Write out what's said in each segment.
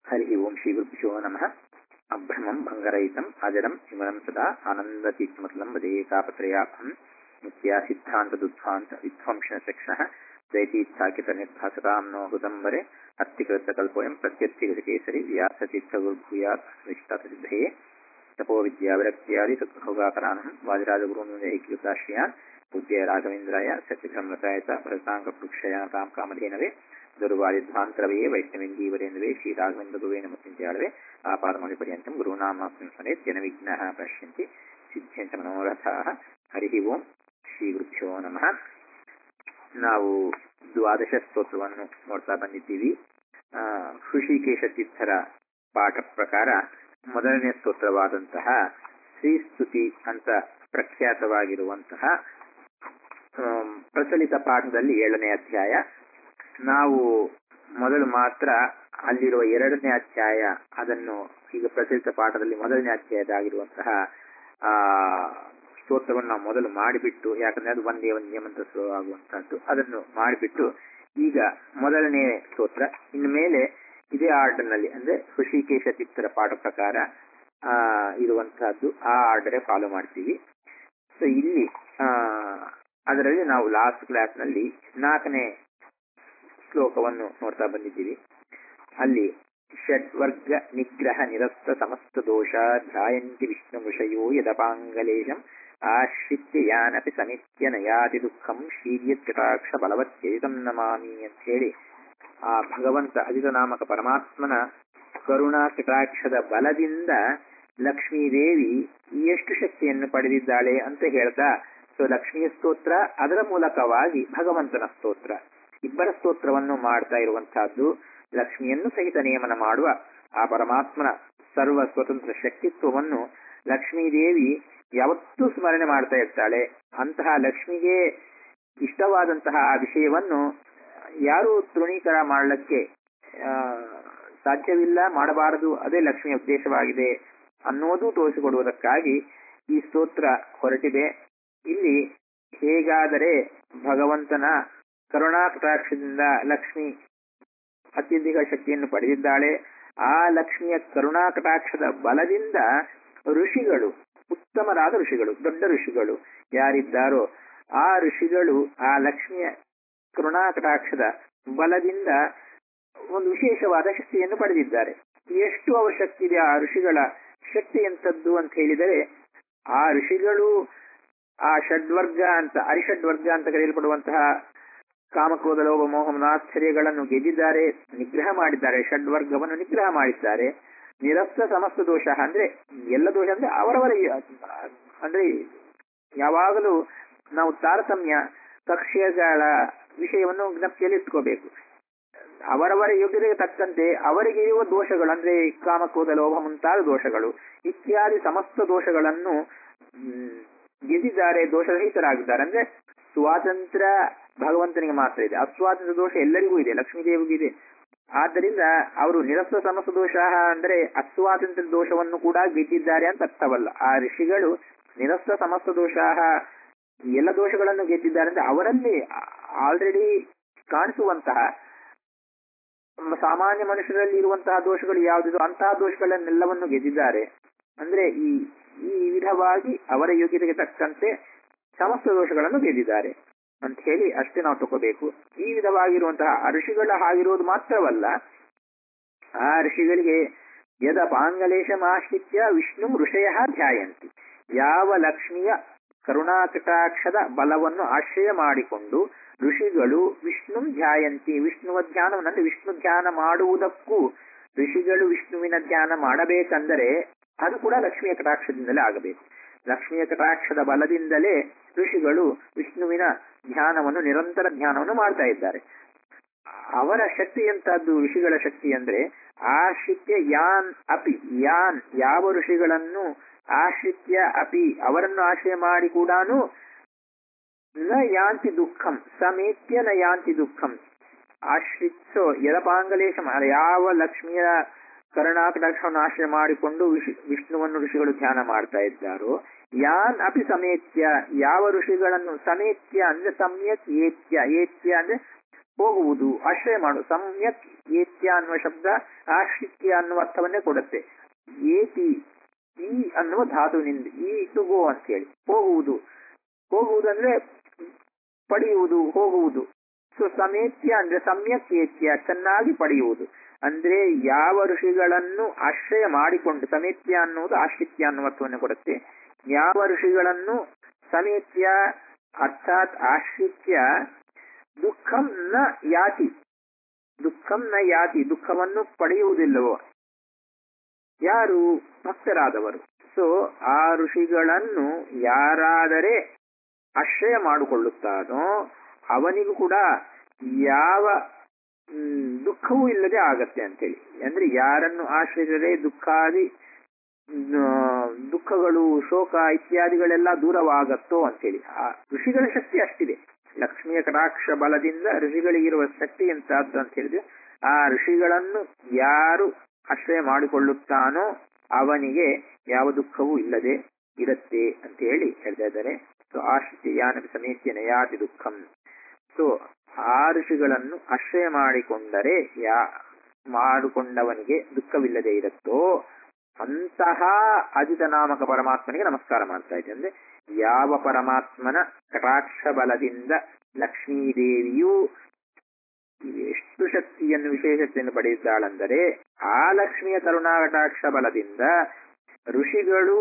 हरिः ओं श्रीगुरुभ्यो नमः अभ्रमं भङ्गरहितम् अजडं विमलं सदा आनन्दतीर्थमतलं वदेकापत्रयाभं नित्या सिद्धान्तदुद्ध्वान्त विध्वंसनचक्षणः दैतीत्साकितनिर्भासतां नो हृदम्बरे अत्तिकृतकल्पोऽयं प्रत्यर्थिगजकेसरि व्यासतीर्थगुर्भूयात् विष्टतसिद्धये तपोविद्याविरक्त्यादि तद्भोगाकरानहं वादिराजगुरून्दैकीकृताश्रयान् पूज्य राघवेन्द्राय सत्यधर्मताय च भरताङ्कपृक्षयातां कामधेनवे ದುರ್ವಾದಿಧ್ವಾಂತರವೇ ವೈಷ್ಣವೇಂದೀವರೇಂದ್ರವೇ ಶ್ರೀರಾಘವೇಂದ್ರ ನಮಸ್ತಿಂತ್ಯಾಳವೇ ಆಪಾದಮೌಳಿಪರ್ಯಂತಂ ಗುರುನಾಮಾಪ್ತಿಂ ಸ್ಮರೇತ್ ಜನವಿಘ್ನಃ ಪಶ್ಯಂತಿ ಸಿದ್ಧ್ಯಂತ ಮನೋರಥಾಃ ಹರಿ ಓಂ ಶ್ರೀ ಗುರುಭ್ಯೋ ನಮಃ ನಾವು ದ್ವಾದಶ ಸ್ತೋತ್ರವನ್ನು ನೋಡ್ತಾ ಬಂದಿದ್ದೀವಿ ಹೃಷಿಕೇಶ ತೀರ್ಥರ ಪಾಠ ಪ್ರಕಾರ ಮೊದಲನೇ ಸ್ತೋತ್ರವಾದಂತಹ ಶ್ರೀಸ್ತುತಿ ಅಂತ ಪ್ರಖ್ಯಾತವಾಗಿರುವಂತಹ ಪ್ರಚಲಿತ ಪಾಠದಲ್ಲಿ ಏಳನೇ ಅಧ್ಯಾಯ ನಾವು ಮೊದಲು ಮಾತ್ರ ಅಲ್ಲಿರುವ ಎರಡನೇ ಅಧ್ಯಾಯ ಅದನ್ನು ಈಗ ಪ್ರಚಲಿತ ಪಾಠದಲ್ಲಿ ಮೊದಲನೇ ಅಧ್ಯಾಯದಾಗಿರುವಂತಹ ಆ ಸ್ತೋತ್ರವನ್ನು ನಾವು ಮೊದಲು ಮಾಡಿಬಿಟ್ಟು ಯಾಕಂದ್ರೆ ಅದು ಒಂದೇ ಒಂದೇ ಮಂತ್ರ ಶುರುವಾಗುವಂತಹದ್ದು ಅದನ್ನು ಮಾಡಿಬಿಟ್ಟು ಈಗ ಮೊದಲನೇ ಸ್ತೋತ್ರ ಇನ್ನು ಮೇಲೆ ಇದೇ ಆರ್ಡರ್ನಲ್ಲಿ ಅಂದ್ರೆ ಹೃಷಿಕೇಶ ಚಿತ್ತರ ಪಾಠ ಪ್ರಕಾರ ಆ ಇರುವಂತಹದ್ದು ಆ ಆರ್ಡರೇ ಫಾಲೋ ಮಾಡ್ತೀವಿ ಸೊ ಇಲ್ಲಿ ಆ ಅದರಲ್ಲಿ ನಾವು ಲಾಸ್ಟ್ ಕ್ಲಾಸ್ನಲ್ಲಿ ನಾಲ್ಕನೇ ಶ್ಲೋಕವನ್ನು ನೋಡ್ತಾ ಬಂದಿದ್ದೀವಿ ಅಲ್ಲಿ ಷಡ್ವರ್ಗ ನಿಗ್ರಹ ನಿರಸ್ತ ಸಮಸ್ತ ದೋಷ ಧ್ಯಾಯಂತಿ ವಿಷ್ಣು ವಿಷಯೋ ಯದಪಾಂಗಲೇಶಂ ಆಶ್ರಿತ್ಯ ಯಾನಪಿ ಸಮಿತ್ಯ ನಯಾತಿ ದುಃಖಂ ಶೀರ್ಯತ್ಕಟಾಕ್ಷ ಬಲವತ್ಯಜಿತಂ ನಮಾಮಿ ಅಂತ ಹೇಳಿ ಆ ಭಗವಂತ ಅಜಿತನಾಮಕ ಪರಮಾತ್ಮನ ಕರುಣಾ ಕಟಾಕ್ಷದ ಬಲದಿಂದ ಲಕ್ಷ್ಮೀದೇವಿ ಎಷ್ಟು ಶಕ್ತಿಯನ್ನು ಪಡೆದಿದ್ದಾಳೆ ಅಂತ ಹೇಳ್ತಾ ಸೊ ಲಕ್ಷ್ಮಿಯ ಸ್ತೋತ್ರ ಅದರ ಮೂಲಕವಾಗಿ ಭಗವಂತನ ಸ್ತೋತ್ರ ಇಬ್ಬರ ಸ್ತೋತ್ರವನ್ನು ಮಾಡ್ತಾ ಇರುವಂತಹದ್ದು ಲಕ್ಷ್ಮಿಯನ್ನು ಸಹಿತ ನೇಮನ ಮಾಡುವ ಆ ಪರಮಾತ್ಮನ ಸರ್ವ ಸ್ವತಂತ್ರ ಶಕ್ತಿತ್ವವನ್ನು ಲಕ್ಷ್ಮೀದೇವಿ ಯಾವತ್ತೂ ಸ್ಮರಣೆ ಮಾಡ್ತಾ ಇರ್ತಾಳೆ ಅಂತಹ ಲಕ್ಷ್ಮಿಗೆ ಇಷ್ಟವಾದಂತಹ ಆ ವಿಷಯವನ್ನು ಯಾರು ತೃಣೀಕರ ಮಾಡಲಿಕ್ಕೆ ಸಾಧ್ಯವಿಲ್ಲ ಮಾಡಬಾರದು ಅದೇ ಲಕ್ಷ್ಮಿಯ ಉದ್ದೇಶವಾಗಿದೆ ಅನ್ನೋದು ತೋರಿಸಿಕೊಡುವುದಕ್ಕಾಗಿ ಈ ಸ್ತೋತ್ರ ಹೊರಟಿದೆ ಇಲ್ಲಿ ಹೇಗಾದರೆ ಭಗವಂತನ ಕರುಣಾ ಕಟಾಕ್ಷದಿಂದ ಲಕ್ಷ್ಮಿ ಅತ್ಯಧಿಕ ಶಕ್ತಿಯನ್ನು ಪಡೆದಿದ್ದಾಳೆ ಆ ಲಕ್ಷ್ಮಿಯ ಕರುಣಾ ಕಟಾಕ್ಷದ ಬಲದಿಂದ ಋಷಿಗಳು ಉತ್ತಮರಾದ ಋಷಿಗಳು ದೊಡ್ಡ ಋಷಿಗಳು ಯಾರಿದ್ದಾರೋ ಆ ಋಷಿಗಳು ಆ ಲಕ್ಷ್ಮಿಯ ಕರುಣಾ ಕಟಾಕ್ಷದ ಬಲದಿಂದ ಒಂದು ವಿಶೇಷವಾದ ಶಕ್ತಿಯನ್ನು ಪಡೆದಿದ್ದಾರೆ ಎಷ್ಟು ಅವರ ಶಕ್ತಿ ಇದೆ ಆ ಋಷಿಗಳ ಶಕ್ತಿ ಎಂತದ್ದು ಅಂತ ಹೇಳಿದರೆ ಆ ಋಷಿಗಳು ಆ ಷಡ್ವರ್ಗ ಅಂತ ಅರಿಷಡ್ವರ್ಗ ಅಂತ ಕರೆಯಲ್ಪಡುವಂತಹ ಕಾಮಕ್ರೋಧ ಲೋಭ ಮೋಹ ಮಾಶ್ಚರ್ಯಗಳನ್ನು ಗೆದ್ದಿದ್ದಾರೆ ನಿಗ್ರಹ ಮಾಡಿದ್ದಾರೆ ಷಡ್ವರ್ಗವನ್ನು ನಿಗ್ರಹ ಮಾಡಿದ್ದಾರೆ ನಿರಸ್ತ ಸಮಸ್ತ ದೋಷ ಅಂದ್ರೆ ಎಲ್ಲ ದೋಷ ಅಂದ್ರೆ ಅವರವರ ಅಂದ್ರೆ ಯಾವಾಗಲೂ ನಾವು ತಾರತಮ್ಯ ಕಕ್ಷೆಗಳ ವಿಷಯವನ್ನು ಜ್ಞಪ್ತಿಯಲ್ಲಿ ಇಟ್ಕೋಬೇಕು ಅವರವರ ಯೋಗ್ಯತೆಗೆ ತಕ್ಕಂತೆ ಅವರಿಗೆ ಇರುವ ದೋಷಗಳು ಅಂದ್ರೆ ಕಾಮಕ್ರೋಧ ಲೋಭ ಮುಂತಾದ ದೋಷಗಳು ಇತ್ಯಾದಿ ಸಮಸ್ತ ದೋಷಗಳನ್ನು ಗೆದ್ದಿದ್ದಾರೆ ದೋಷರಹಿತರಾಗಿದ್ದಾರೆ ಅಂದ್ರೆ ಸ್ವಾತಂತ್ರ್ಯ ಭಗವಂತನಿಗೆ ಮಾತ್ರ ಇದೆ ಅಸ್ವಾತಂತ್ರ್ಯ ದೋಷ ಎಲ್ಲರಿಗೂ ಇದೆ ಲಕ್ಷ್ಮೀದೇವಿಗೂ ಇದೆ ಆದ್ದರಿಂದ ಅವರು ನಿರಸ್ವ ಸಮಸ್ತ ದೋಷ ಅಂದ್ರೆ ಅಸ್ವಾತಂತ್ರ್ಯ ದೋಷವನ್ನು ಕೂಡ ಗೆದ್ದಿದ್ದಾರೆ ಅಂತ ಅರ್ಥವಲ್ಲ ಆ ಋಷಿಗಳು ನಿರಸ್ವ ಸಮಸ್ತ ದೋಷ ಎಲ್ಲ ದೋಷಗಳನ್ನು ಗೆದ್ದಿದ್ದಾರೆ ಅಂದ್ರೆ ಅವರಲ್ಲಿ ಆಲ್ರೆಡಿ ಕಾಣಿಸುವಂತಹ ಸಾಮಾನ್ಯ ಮನುಷ್ಯರಲ್ಲಿ ಇರುವಂತಹ ದೋಷಗಳು ಯಾವುದಿದೋ ಅಂತಹ ದೋಷಗಳನ್ನೆಲ್ಲವನ್ನು ಗೆದ್ದಿದ್ದಾರೆ ಅಂದ್ರೆ ಈ ಈ ವಿಧವಾಗಿ ಅವರ ಯೋಗ್ಯತೆಗೆ ತಕ್ಕಂತೆ ಸಮಸ್ತ ದೋಷಗಳನ್ನು ಗೆದ್ದಿದ್ದಾರೆ ಅಂತ ಹೇಳಿ ಅಷ್ಟೇ ನಾವು ತಗೋಬೇಕು ಈ ವಿಧವಾಗಿರುವಂತಹ ಋಷಿಗಳ ಹಾಗಿರುವುದು ಮಾತ್ರವಲ್ಲ ಆ ಋಷಿಗಳಿಗೆ ಯದ ಪಾಂಗಲೇಶಮಾಶ್ರಿತ್ಯ ವಿಷ್ಣು ಋಷಯ ಧ್ಯಾಯಂತಿ ಯಾವ ಲಕ್ಷ್ಮಿಯ ಕರುಣಾಕಟಾಕ್ಷದ ಬಲವನ್ನು ಆಶ್ರಯ ಮಾಡಿಕೊಂಡು ಋಷಿಗಳು ವಿಷ್ಣು ಧ್ಯಾಯಂತಿ ವಿಷ್ಣುವ ಧ್ಯಾನವನ್ನು ವಿಷ್ಣು ಧ್ಯಾನ ಮಾಡುವುದಕ್ಕೂ ಋಷಿಗಳು ವಿಷ್ಣುವಿನ ಧ್ಯಾನ ಮಾಡಬೇಕಂದರೆ ಅದು ಕೂಡ ಲಕ್ಷ್ಮಿಯ ಕಟಾಕ್ಷದಿಂದಲೇ ಆಗಬೇಕು ಲಕ್ಷ್ಮಿಯ ಕಟಾಕ್ಷದ ಬಲದಿಂದಲೇ ಋಷಿಗಳು ವಿಷ್ಣುವಿನ ಧ್ಯಾನವನ್ನು ನಿರಂತರ ಧ್ಯಾನವನ್ನು ಮಾಡ್ತಾ ಇದ್ದಾರೆ ಅವರ ಶಕ್ತಿ ಎಂತದ್ದು ಋಷಿಗಳ ಶಕ್ತಿ ಅಂದ್ರೆ ಆಶ್ರಿತ್ಯ ಯಾನ್ ಅಪಿ ಯಾನ್ ಯಾವ ಋಷಿಗಳನ್ನು ಆಶ್ರಿತ್ಯ ಅಪಿ ಅವರನ್ನು ಆಶ್ರಯ ಮಾಡಿ ಕೂಡ ನ ಯಾಂತಿ ದುಃಖಂ ಸಮೇತ್ಯ ನ ಯಾಂತಿ ದುಃಖಂ ಆಶ್ರಿತ್ಸೋ ಯದಪಾಂಗಲೇಶ ಯಾವ ಲಕ್ಷ್ಮಿಯ ಕರುಣಾಕಟಾಕ್ಷವನ್ನು ಆಶ್ರಯ ಮಾಡಿಕೊಂಡು ವಿಷ್ ವಿಷ್ಣುವನ್ನು ಋಷಿಗಳು ಧ್ಯಾನ ಮಾಡ್ತಾ ಇದ್ದಾರೋ ಯಾನ್ ಅಪಿ ಸಮೇತ್ಯ ಯಾವ ಋಷಿಗಳನ್ನು ಸಮೇತ್ಯ ಅಂದ್ರೆ ಸಮ್ಯಕ್ ಏತ್ಯ ಏತ್ಯ ಅಂದ್ರೆ ಹೋಗುವುದು ಆಶ್ರಯ ಮಾಡು ಸಮ್ಯಕ್ ಏತ್ಯ ಅನ್ನುವ ಶಬ್ದ ಆಶ್ರಿತ್ಯ ಅನ್ನುವ ಅರ್ಥವನ್ನೇ ಕೊಡುತ್ತೆ ಏತಿ ಈ ಅನ್ನುವ ಧಾತುವಿನಿಂದ ಈ ಟು ಗೋ ಅಂತ ಹೇಳಿ ಹೋಗುವುದು ಹೋಗುವುದು ಅಂದ್ರೆ ಪಡೆಯುವುದು ಹೋಗುವುದು ಸೊ ಸಮೇತ್ಯ ಅಂದ್ರೆ ಸಮ್ಯಕ್ ಏತ್ಯ ಚೆನ್ನಾಗಿ ಪಡೆಯುವುದು ಅಂದ್ರೆ ಯಾವ ಋಷಿಗಳನ್ನು ಆಶ್ರಯ ಮಾಡಿಕೊಂಡು ಸಮೇತ್ಯ ಅನ್ನುವುದು ಆಶ್ರಿತ್ಯ ಅನ್ನುವ ಅರ್ಥವನ್ನು ಕೊಡುತ್ತೆ ಯಾವ ಋಷಿಗಳನ್ನು ಸಮೇತ್ಯ ಅರ್ಥಾತ್ ಆಶ್ರಿತ್ಯ ದುಃಖಂ ನ ಯಾತಿ ದುಃಖಂ ನ ಯಾತಿ ದುಃಖವನ್ನು ಪಡೆಯುವುದಿಲ್ಲವೋ ಯಾರು ಭಕ್ತರಾದವರು ಸೊ ಆ ಋಷಿಗಳನ್ನು ಯಾರಾದರೆ ಆಶ್ರಯ ಮಾಡಿಕೊಳ್ಳುತ್ತಾನೋ ಅವನಿಗೂ ಕೂಡ ಯಾವ ಹ್ಮ್, ದುಃಖವೂ ಇಲ್ಲದೆ ಆಗತ್ತೆ ಅಂತೇಳಿ ಅಂದ್ರೆ ಯಾರನ್ನು ಆಶ್ರಯಿಸಿದರೆ ದುಃಖಾದಿ ಆ, ದುಃಖಗಳು ಶೋಕ ಇತ್ಯಾದಿಗಳೆಲ್ಲ ದೂರವಾಗತ್ತೋ ಅಂತೇಳಿ ಆ ಋಷಿಗಳ ಶಕ್ತಿ ಅಷ್ಟಿದೆ ಲಕ್ಷ್ಮಿಯ ಕಟಾಕ್ಷ ಬಲದಿಂದ ಋಷಿಗಳಿಗಿರುವ ಶಕ್ತಿ ಎಂತದ್ದು ಅಂತ ಹೇಳಿದ್ರೆ ಆ ಋಷಿಗಳನ್ನು ಯಾರು ಆಶ್ರಯ ಮಾಡಿಕೊಳ್ಳುತ್ತಾನೋ ಅವನಿಗೆ ಯಾವ ದುಃಖವೂ ಇಲ್ಲದೆ ಇರುತ್ತೆ ಅಂತ ಹೇಳಿ ಹೇಳ್ತಾ ಇದ್ದಾರೆ ಸೊ ಆಶ್ರಿತ ಯಾನಕ ಸಮೇತ್ಯ ನಯಾತಿ ದುಃಖಂ ಸೊ ಆ ಋಷಿಗಳನ್ನು ಆಶ್ರಯ ಮಾಡಿಕೊಂಡರೆ ಯಾ ಮಾಡಿಕೊಂಡವನಿಗೆ ದುಃಖವಿಲ್ಲದೆ ಇರುತ್ತೋ ಅಂತಹ ಅಜಿತ ನಾಮಕ ಪರಮಾತ್ಮನಿಗೆ ನಮಸ್ಕಾರ ಮಾಡ್ತಾ ಇದ್ದೆ ಅಂದ್ರೆ ಯಾವ ಪರಮಾತ್ಮನ ಕಟಾಕ್ಷ ಬಲದಿಂದ ಲಕ್ಷ್ಮೀದೇವಿಯು ಎಷ್ಟು ಶಕ್ತಿಯನ್ನು ವಿಶೇಷತೆಯನ್ನು ಪಡೆಯುತ್ತಾಳೆಂದರೆ ಆ ಲಕ್ಷ್ಮಿಯ ಕರುಣಾ ಕಟಾಕ್ಷ ಬಲದಿಂದ ಋಷಿಗಳು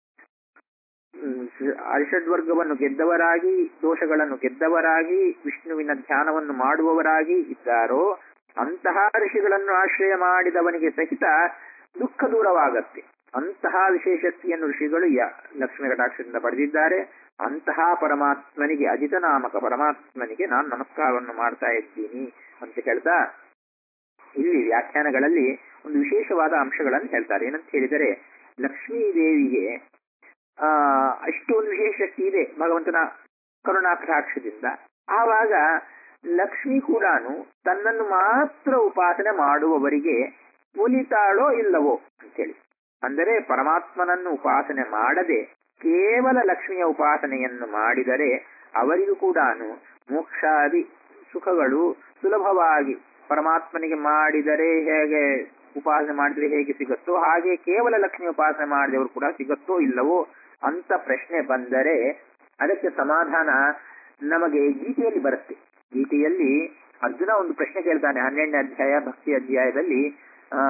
ಹ್ಮ್, ಅರಿಷಡ್ವರ್ಗವನ್ನು ಗೆದ್ದವರಾಗಿ ದೋಷಗಳನ್ನು ಗೆದ್ದವರಾಗಿ ವಿಷ್ಣುವಿನ ಧ್ಯಾನವನ್ನು ಮಾಡುವವರಾಗಿ ಇದ್ದಾರೋ ಅಂತಹ ಋಷಿಗಳನ್ನು ಆಶ್ರಯ ಮಾಡಿದವನಿಗೆ ಸಹಿತ ದುಃಖ ದೂರವಾಗತ್ತೆ ಅಂತಹ ವಿಶೇಷತೆಯನ್ನು ಋಷಿಗಳು ಯ ಲಕ್ಷ್ಮೀ ಕಟಾಕ್ಷದಿಂದ ಪಡೆದಿದ್ದಾರೆ ಅಂತಹ ಪರಮಾತ್ಮನಿಗೆ ಅಜಿತ ನಾಮಕ ಪರಮಾತ್ಮನಿಗೆ ನಾನು ನಮಸ್ಕಾರವನ್ನು ಮಾಡ್ತಾ ಇದ್ದೀನಿ ಅಂತ ಹೇಳ್ತಾ ಇಲ್ಲಿ ವ್ಯಾಖ್ಯಾನಗಳಲ್ಲಿ ಒಂದು ವಿಶೇಷವಾದ ಅಂಶಗಳನ್ನು ಹೇಳ್ತಾರೆ ಏನಂತ ಹೇಳಿದರೆ ಲಕ್ಷ್ಮೀ ದೇವಿಗೆ ಆ ಅಷ್ಟೊಂದು ವಿಶೇಷ ಶಕ್ತಿ ಇದೆ ಭಗವಂತನ ಕರುಣಾಕಟಾಕ್ಷದಿಂದ ಆವಾಗ ಲಕ್ಷ್ಮಿ ಕೂಡ ತನ್ನನ್ನು ಮಾತ್ರ ಉಪಾಸನೆ ಮಾಡುವವರಿಗೆ ಒಲಿತಾಳೋ ಇಲ್ಲವೋ ಅಂತೇಳಿ ಅಂದರೆ ಪರಮಾತ್ಮನನ್ನು ಉಪಾಸನೆ ಮಾಡದೆ ಕೇವಲ ಲಕ್ಷ್ಮಿಯ ಉಪಾಸನೆಯನ್ನು ಮಾಡಿದರೆ ಅವರಿಗೂ ಕೂಡ ಮೋಕ್ಷಾದಿ ಸುಖಗಳು ಸುಲಭವಾಗಿ ಪರಮಾತ್ಮನಿಗೆ ಮಾಡಿದರೆ ಹೇಗೆ ಉಪಾಸನೆ ಮಾಡಿದರೆ ಹೇಗೆ ಸಿಗುತ್ತೋ ಹಾಗೆ ಕೇವಲ ಲಕ್ಷ್ಮಿ ಉಪಾಸನೆ ಮಾಡಿದವರು ಕೂಡ ಸಿಗುತ್ತೋ ಇಲ್ಲವೋ ಅಂತ ಪ್ರಶ್ನೆ ಬಂದರೆ ಅದಕ್ಕೆ ಸಮಾಧಾನ ನಮಗೆ ಗೀತೆಯಲ್ಲಿ ಬರುತ್ತೆ ಗೀತೆಯಲ್ಲಿ ಅರ್ಜುನ ಒಂದು ಪ್ರಶ್ನೆ ಕೇಳ್ತಾನೆ ಹನ್ನೆರಡನೇ ಅಧ್ಯಾಯ ಭಕ್ತಿ ಅಧ್ಯಾಯದಲ್ಲಿ ಆ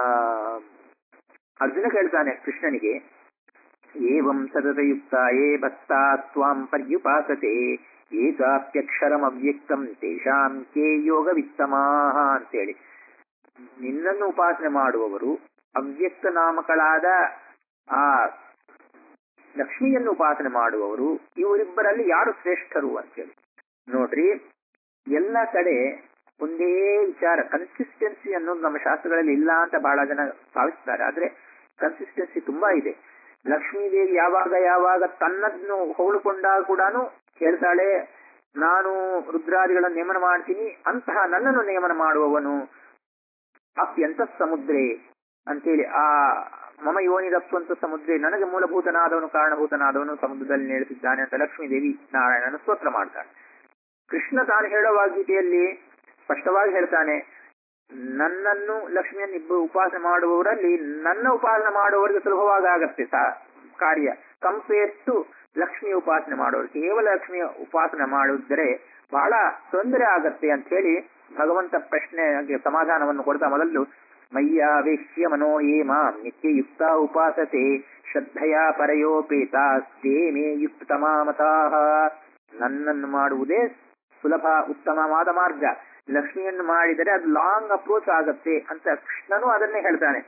ಅರ್ಜುನ ಕೇಳ್ತಾನೆ ಕೃಷ್ಣನಿಗೆ ಏವಂ ಸತತಯುಕ್ತಾಯೇ ಭಕ್ತಾ ತ್ವಾಂ ಪರ್ಯುಪಾಸತೆ ಏಕಾಪ್ಯಕ್ಷರಂ ಅವ್ಯಕ್ತಂ ತೇಷಾಂ ಕೇ ಯೋಗ ವಿತ್ತಮಾಹ ಅಂತೇಳಿ ನಿನ್ನನ್ನು ಉಪಾಸನೆ ಮಾಡುವವರು ಅವ್ಯಕ್ತ ನಾಮಕಳಾದ ಆ ಲಕ್ಷ್ಮಿಯನ್ನು ಉಪಾಸನೆ ಮಾಡುವವರು ಇವರಿಬ್ಬರಲ್ಲಿ ಯಾರು ಶ್ರೇಷ್ಠರು ಅಂತೇಳಿ ನೋಡ್ರಿ ಎಲ್ಲ ಕಡೆ ಒಂದೇ ವಿಚಾರ ಕನ್ಸಿಸ್ಟೆನ್ಸಿ ಅನ್ನೋದು ನಮ್ಮ ಶಾಸ್ತ್ರಗಳಲ್ಲಿ ಇಲ್ಲ ಅಂತ ಬಹಳ ಜನ ಭಾವಿಸ್ತಾರೆ ಆದ್ರೆ ಕನ್ಸಿಸ್ಟೆನ್ಸಿ ತುಂಬಾ ಇದೆ ಲಕ್ಷ್ಮೀದೇವಿ ಯಾವಾಗ ಯಾವಾಗ ತನ್ನನ್ನು ಹೊಗಳಿಕೊಂಡಾಗ ಕೂಡ ಹೇಳ್ತಾಳೆ ನಾನು ರುದ್ರಾದಿಗಳನ್ನು ನೇಮನ ಮಾಡ್ತೀನಿ ಅಂತಹ ನನ್ನನ್ನು ನೇಮನ ಮಾಡುವವನು ಅಪ್ಯಂತ ಸಮುದ್ರೆ ಅಂತೇಳಿ ಆ ಮಮ ಯೋನಿರಪ್ಪಂತ ಸಮುದ್ರೆ ನನಗೆ ಮೂಲಭೂತನಾದವನು ಕಾರಣಭೂತನಾದವನು ಸಮುದ್ರದಲ್ಲಿ ನೆಲೆಸಿದ್ದಾನೆ ಅಂತ ಲಕ್ಷ್ಮೀದೇವಿ ನಾರಾಯಣನ ಸ್ತೋತ್ರ ಮಾಡ್ತಾನೆ ಕೃಷ್ಣ ತಾನು ಹೇಳುವ ಗೀತೆಯಲ್ಲಿ ಸ್ಪಷ್ಟವಾಗಿ ಹೇಳ್ತಾನೆ ನನ್ನನ್ನು ಲಕ್ಷ್ಮಿಯನ್ನು ಇಬ್ಬರು ಉಪಾಸನೆ ಮಾಡುವವರಲ್ಲಿ ನನ್ನ ಉಪಾಸನೆ ಮಾಡುವವರಿಗೆ ಸುಲಭವಾಗಿ ಆಗತ್ತೆ ಕಾರ್ಯ ಕಂಪೇರ್ ಟು ಲಕ್ಷ್ಮಿ ಉಪಾಸನೆ ಮಾಡೋರು ಕೇವಲ ಲಕ್ಷ್ಮಿಯ ಉಪಾಸನೆ ಮಾಡಿದ್ರೆ ಬಹಳ ತೊಂದರೆ ಆಗತ್ತೆ ಅಂತ ಹೇಳಿ ಭಗವಂತ ಪ್ರಶ್ನೆಗೆ ಸಮಾಧಾನವನ್ನು ಕೊಡ್ತಾ ಮೊದಲು ಮಯ್ಯಾವೇಶ್ಯ ಮನೋ ಯೇ ಮಾಂ ನಿತ್ಯಯುಕ್ತ ಉಪಾಸತೆ ಶ್ರದ್ಧೆಯ ಪರಯೋಪೇತಾಸ್ತೆ ಮೇ ಯುಕ್ತಮಾಮತಾಹ ನನ್ನನ್ನು ಮಾಡುವುದೇ ಸುಲಭ ಉತ್ತಮವಾದ ಮಾರ್ಗ ಲಕ್ಷ್ಮಿಯನ್ನು ಮಾಡಿದರೆ ಅದು ಲಾಂಗ್ ಅಪ್ರೋಚ್ ಆಗತ್ತೆ ಅಂತ ಕೃಷ್ಣನು ಅದನ್ನೇ ಹೇಳ್ತಾನೆ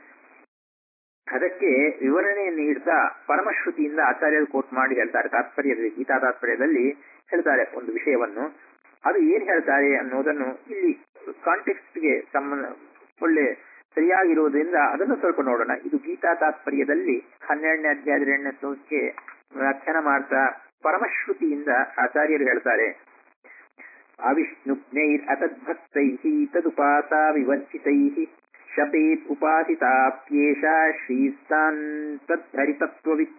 ಅದಕ್ಕೆ ವಿವರಣೆ ನೀಡ್ತಾ ಪರಮಶ್ರುತಿಯಿಂದ ಆಚಾರ್ಯರು ಕೋಟ್ ಮಾಡಿ ಹೇಳ್ತಾರೆ ತಾತ್ಪರ್ಯದಲ್ಲಿ ಗೀತಾ ತಾತ್ಪರ್ಯದಲ್ಲಿ ಹೇಳ್ತಾರೆ ಒಂದು ವಿಷಯವನ್ನು ಅದು ಏನ್ ಹೇಳ್ತಾರೆ ಅನ್ನೋದನ್ನು ಇಲ್ಲಿ ಕಾಂಟೆಕ್ಸ್ಟ್ಗೆ ಸಂಬಂಧ ಒಳ್ಳೆ ಸರಿಯಾಗಿರುವುದರಿಂದ ಅದನ್ನು ಸ್ವಲ್ಪ ನೋಡೋಣ ಇದು ಗೀತಾ ತಾತ್ಪರ್ಯದಲ್ಲಿ ಹನ್ನೆರಡನೇ ಅಧ್ಯಾಯದ ಎರಡನೇ ಶ್ಲೋಕಕ್ಕೆ ವ್ಯಾಖ್ಯಾನ ಮಾಡ್ತಾ ಪರಮಶ್ರುತಿಯಿಂದ ಆಚಾರ್ಯರು ಹೇಳ್ತಾರೆ ಅವಿಷ್ಣುಜ್ಞೈರ್ ಅತದ್ಭಕ್ತೈಃ ತದುಪಾಸಾ ವಿವರ್ಜಿತೈಃ ಶಪೇತ್ ಉಪಾಸಿತಾಪ್ಯೇಷ ಶ್ರೀಸ್ತಾನ್ ತದ್ಧರಿತತ್ವವಿತ್